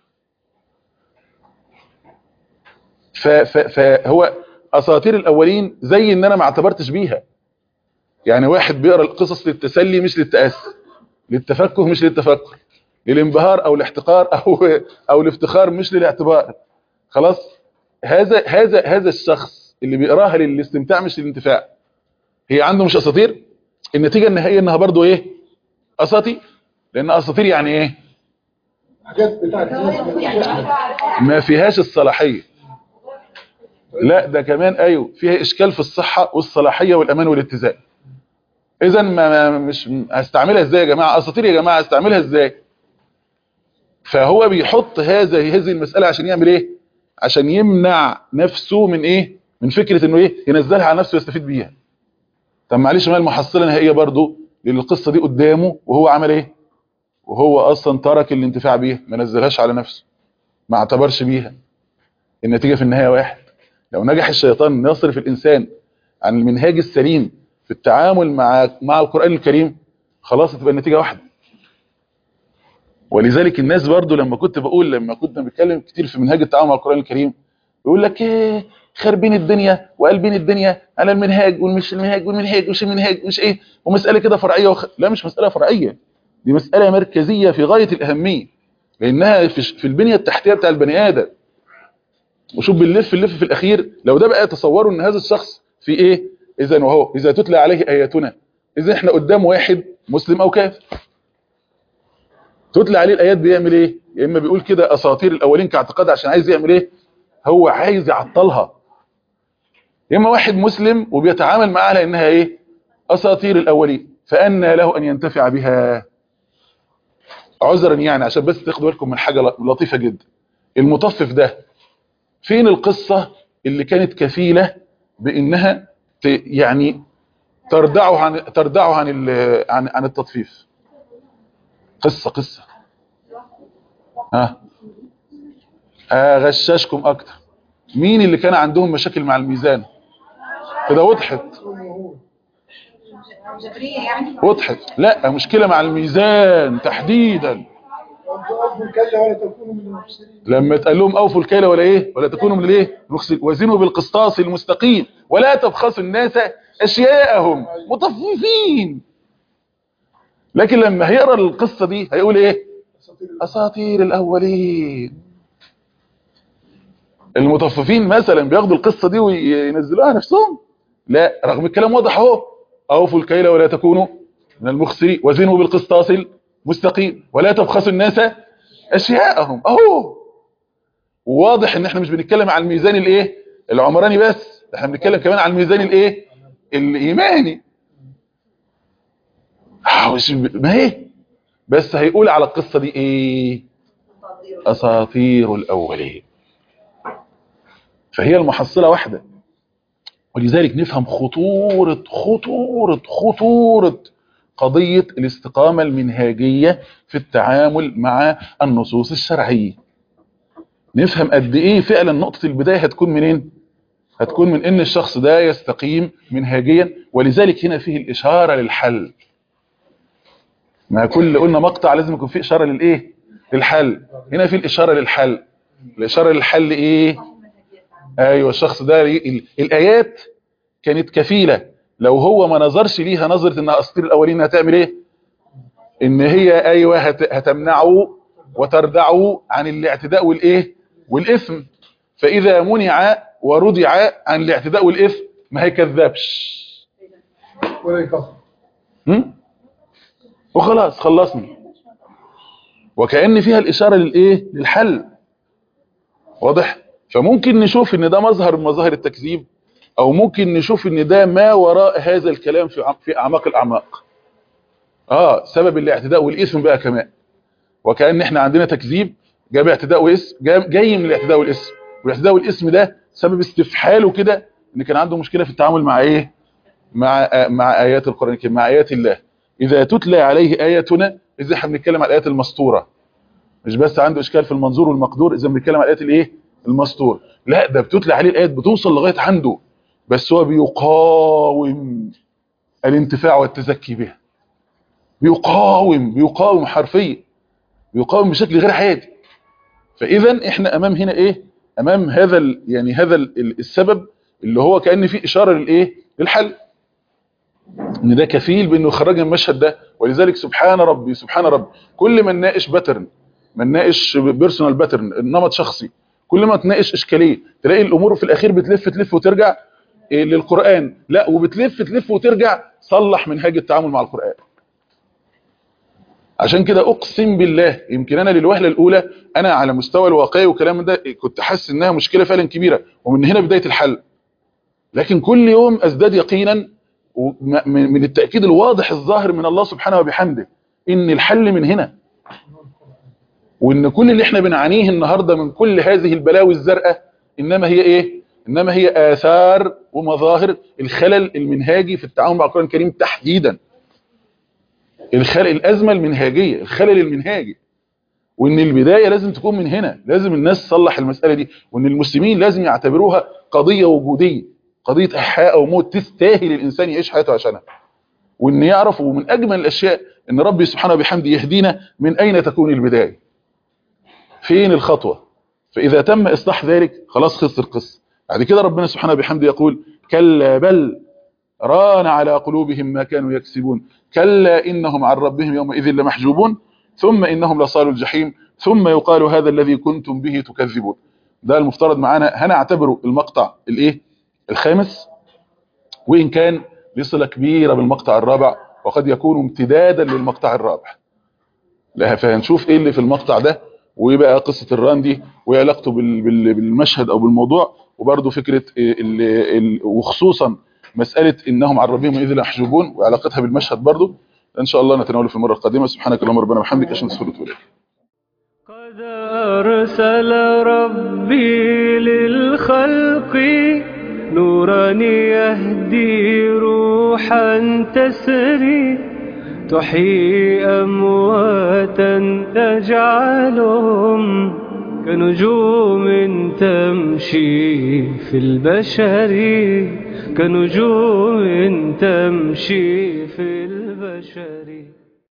ف- ف- فهو اساطير الاولين زي ان انا ما اعتبرتش بيها يعني واحد بيقرا القصص للتسلي مش للتاسي للتفكه مش للتفكر للانبهار او الاحتقار او او الافتخار مش للاعتبار خلاص هذا هذا هذا الشخص اللي بيقراها للاستمتاع مش للانتفاع هي عنده مش اساطير النتيجه النهائيه انها برضو ايه اساطير لان اساطير يعني ايه حاجات بتاعت الناس ما- ما فيهاش الصلاحيه لا ده كمان ايوه فيها اشكال في الصحه والصلاحيه والامان والاتزان اذا ما ما- مش هستعملها ازاي يا جماعه اساطير يا جماعه هستعملها ازاي فهو بيحط هذا هذه المساله عشان يعمل ايه عشان يمنع نفسه من ايه من فكره انه ايه ينزلها على نفسه ويستفيد بيها طب معلش ما المحصله النهائيه برضو للقصه دي قدامه وهو عمل ايه وهو اصلا ترك الانتفاع بيها ما نزلهاش على نفسه ما اعتبرش بيها النتيجه في النهايه واحد لو نجح الشيطان إنه يصرف الانسان عن المنهاج السليم في التعامل مع مع القران الكريم خلاص هتبقى النتيجه واحده ولذلك الناس برضو لما كنت بقول لما كنا بنتكلم كتير في منهاج التعامل مع القران الكريم يقول لك ايه خاربين الدنيا وقلبين الدنيا على المنهاج والمش المنهاج والمنهاج ومش المنهاج مش ايه ومساله كده فرعيه وخ... لا مش مساله فرعيه دي مساله مركزيه في غايه الاهميه لانها في, في البنيه التحتيه بتاع البني ادم وشوف بنلف اللف في الاخير لو ده بقى تصوروا ان هذا الشخص في ايه اذا وهو اذا تتلى عليه اياتنا اذا احنا قدام واحد مسلم او كافر تتلى عليه الايات بيعمل ايه يا اما بيقول كده اساطير الاولين كاعتقاد عشان عايز يعمل ايه هو عايز يعطلها يا اما واحد مسلم وبيتعامل معاها على انها ايه اساطير الاولين فأنى له ان ينتفع بها عذرا يعني عشان بس تاخدوا بالكم من حاجه لطيفه جدا المطفف ده فين القصه اللي كانت كفيله بانها ت يعني تردعه عن تردعه عن ال- عن عن التطفيف قصه قصه ها اغششكم اكتر مين اللي كان عندهم مشاكل مع الميزان كده وضحت جبرية يعني وضحت لا مشكله مع الميزان تحديدا أوفوا الكلة ولا تكونوا من المفسدين لما اتقال لهم اوفوا الكيل ولا ايه ولا تكونوا من الايه المخسرين وزنوا بالقسطاس المستقيم ولا تبخسوا الناس اشياءهم مطففين لكن لما هيقرا القصه دي هيقول ايه أساطير اساطير الاولين المطففين مثلا بياخدوا القصه دي وينزلوها نفسهم لا رغم الكلام واضح اهو اوفوا الكيل ولا تكونوا من المخسرين وزنوا بالقسطاس المستقيم ولا تبخسوا الناس اشياءهم اهو واضح ان احنا مش بنتكلم عن الميزان الايه العمراني بس احنا بنتكلم كمان عن الميزان الايه الايماني آه، مش- ما هي بس هيقول على القصه دي ايه اساطير الاولين فهي المحصله واحده ولذلك نفهم خطوره خطوره خطوره قضيه الاستقامه المنهاجيه في التعامل مع النصوص الشرعيه نفهم قد ايه فعلا نقطه البدايه هتكون منين هتكون من ان الشخص ده يستقيم منهاجيا ولذلك هنا فيه الاشاره للحل ما كل قلنا مقطع لازم يكون فيه اشاره للايه للحل هنا في الاشاره للحل الاشاره للحل ايه ايوه الشخص ده ي- ال- الايات كانت كفيله لو هو ما نظرش ليها نظره انها اساطير الاولين هتعمل ايه ان هي ايوه هت- هتمنعه وتردعه عن الاعتداء والايه والاثم فاذا منع وردع عن الاعتداء والاثم ما هيكذبش ولا يكفر هم؟ وخلاص خلصني وكأن فيها الإشارة للإيه للحل واضح فممكن نشوف ان ده مظهر من مظاهر التكذيب او ممكن نشوف ان ده ما وراء هذا الكلام في عم- في اعماق الاعماق اه سبب الاعتداء والاثم بقى كمان وكأن احنا عندنا تكذيب جاب اعتداء واسم جا- جاي من الاعتداء والاسم والاعتداء والاسم ده سبب استفحاله كده ان كان عنده مشكلة في التعامل مع ايه مع آ- مع ايات القرآن الكريم مع ايات الله اذا تتلى عليه اياتنا اذا احنا بنتكلم على الايات المسطورة مش بس عنده اشكال في المنظور والمقدور اذا بنتكلم على الايات الايه المسطور لا ده بتتلى عليه الايات بتوصل لغاية عنده بس هو بيقاوم الانتفاع والتزكي بها بيقاوم بيقاوم حرفيا بيقاوم بشكل غير عادي فاذا احنا امام هنا ايه امام هذا ال يعني هذا ال السبب اللي هو كان فيه اشاره للايه للحل ان ده كفيل بانه يخرجنا من المشهد ده ولذلك سبحان ربي سبحان ربي كل ما نناقش باترن ما نناقش بيرسونال باترن نمط شخصي كل ما تناقش اشكاليه تلاقي الامور في الاخير بتلف تلف وترجع إيه للقران لا وبتلف تلف وترجع صلح منهاج التعامل مع القران عشان كده اقسم بالله يمكن انا للوهله الاولى انا على مستوى الواقعي وكلام ده كنت حاسس انها مشكله فعلا كبيره ومن هنا بدايه الحل لكن كل يوم ازداد يقينا وم- من من التاكيد الواضح الظاهر من الله سبحانه وبحمده ان الحل من هنا وان كل اللي احنا بنعانيه النهارده من كل هذه البلاوي الزرقاء انما هي ايه انما هي اثار ومظاهر الخلل المنهاجي في التعامل مع القران الكريم تحديدا الخلل الازمه المنهاجيه الخلل المنهاجي وان البدايه لازم تكون من هنا لازم الناس تصلح المساله دي وان المسلمين لازم يعتبروها قضيه وجوديه قضيه احياء او موت تستاهل الانسان يعيش حياته عشانها وان يعرف ومن اجمل الاشياء ان ربي سبحانه وبحمده يهدينا من اين تكون البدايه فين الخطوه فاذا تم اصلاح ذلك خلاص خلص القصه بعد كده ربنا سبحانه وبحمده يقول كلا بل ران على قلوبهم ما كانوا يكسبون كلا إنهم عن ربهم يومئذ لمحجوبون ثم إنهم لصالوا الجحيم ثم يقال هذا الذي كنتم به تكذبون ده المفترض معانا هنعتبره المقطع الايه الخامس وإن كان لصلة كبيرة بالمقطع الرابع وقد يكون امتدادا للمقطع الرابع لا فهنشوف ايه اللي في المقطع ده وايه بقى قصة الران دي وايه علاقته بال- بال- بالمشهد او بالموضوع وبرده فكرة ال- ال- وخصوصا مسألة انهم عن ربهم اذ يحجبون وعلاقتها بالمشهد برضو ان شاء الله نتناوله في المرة القادمة سبحانك اللهم ربنا وبحمدك عشان تسفر اليك قد أرسل ربي للخلق نورا يهدي روحا تسري تحيي أمواتا تجعلهم كنجوم تمشي في البشر كنجوم تمشي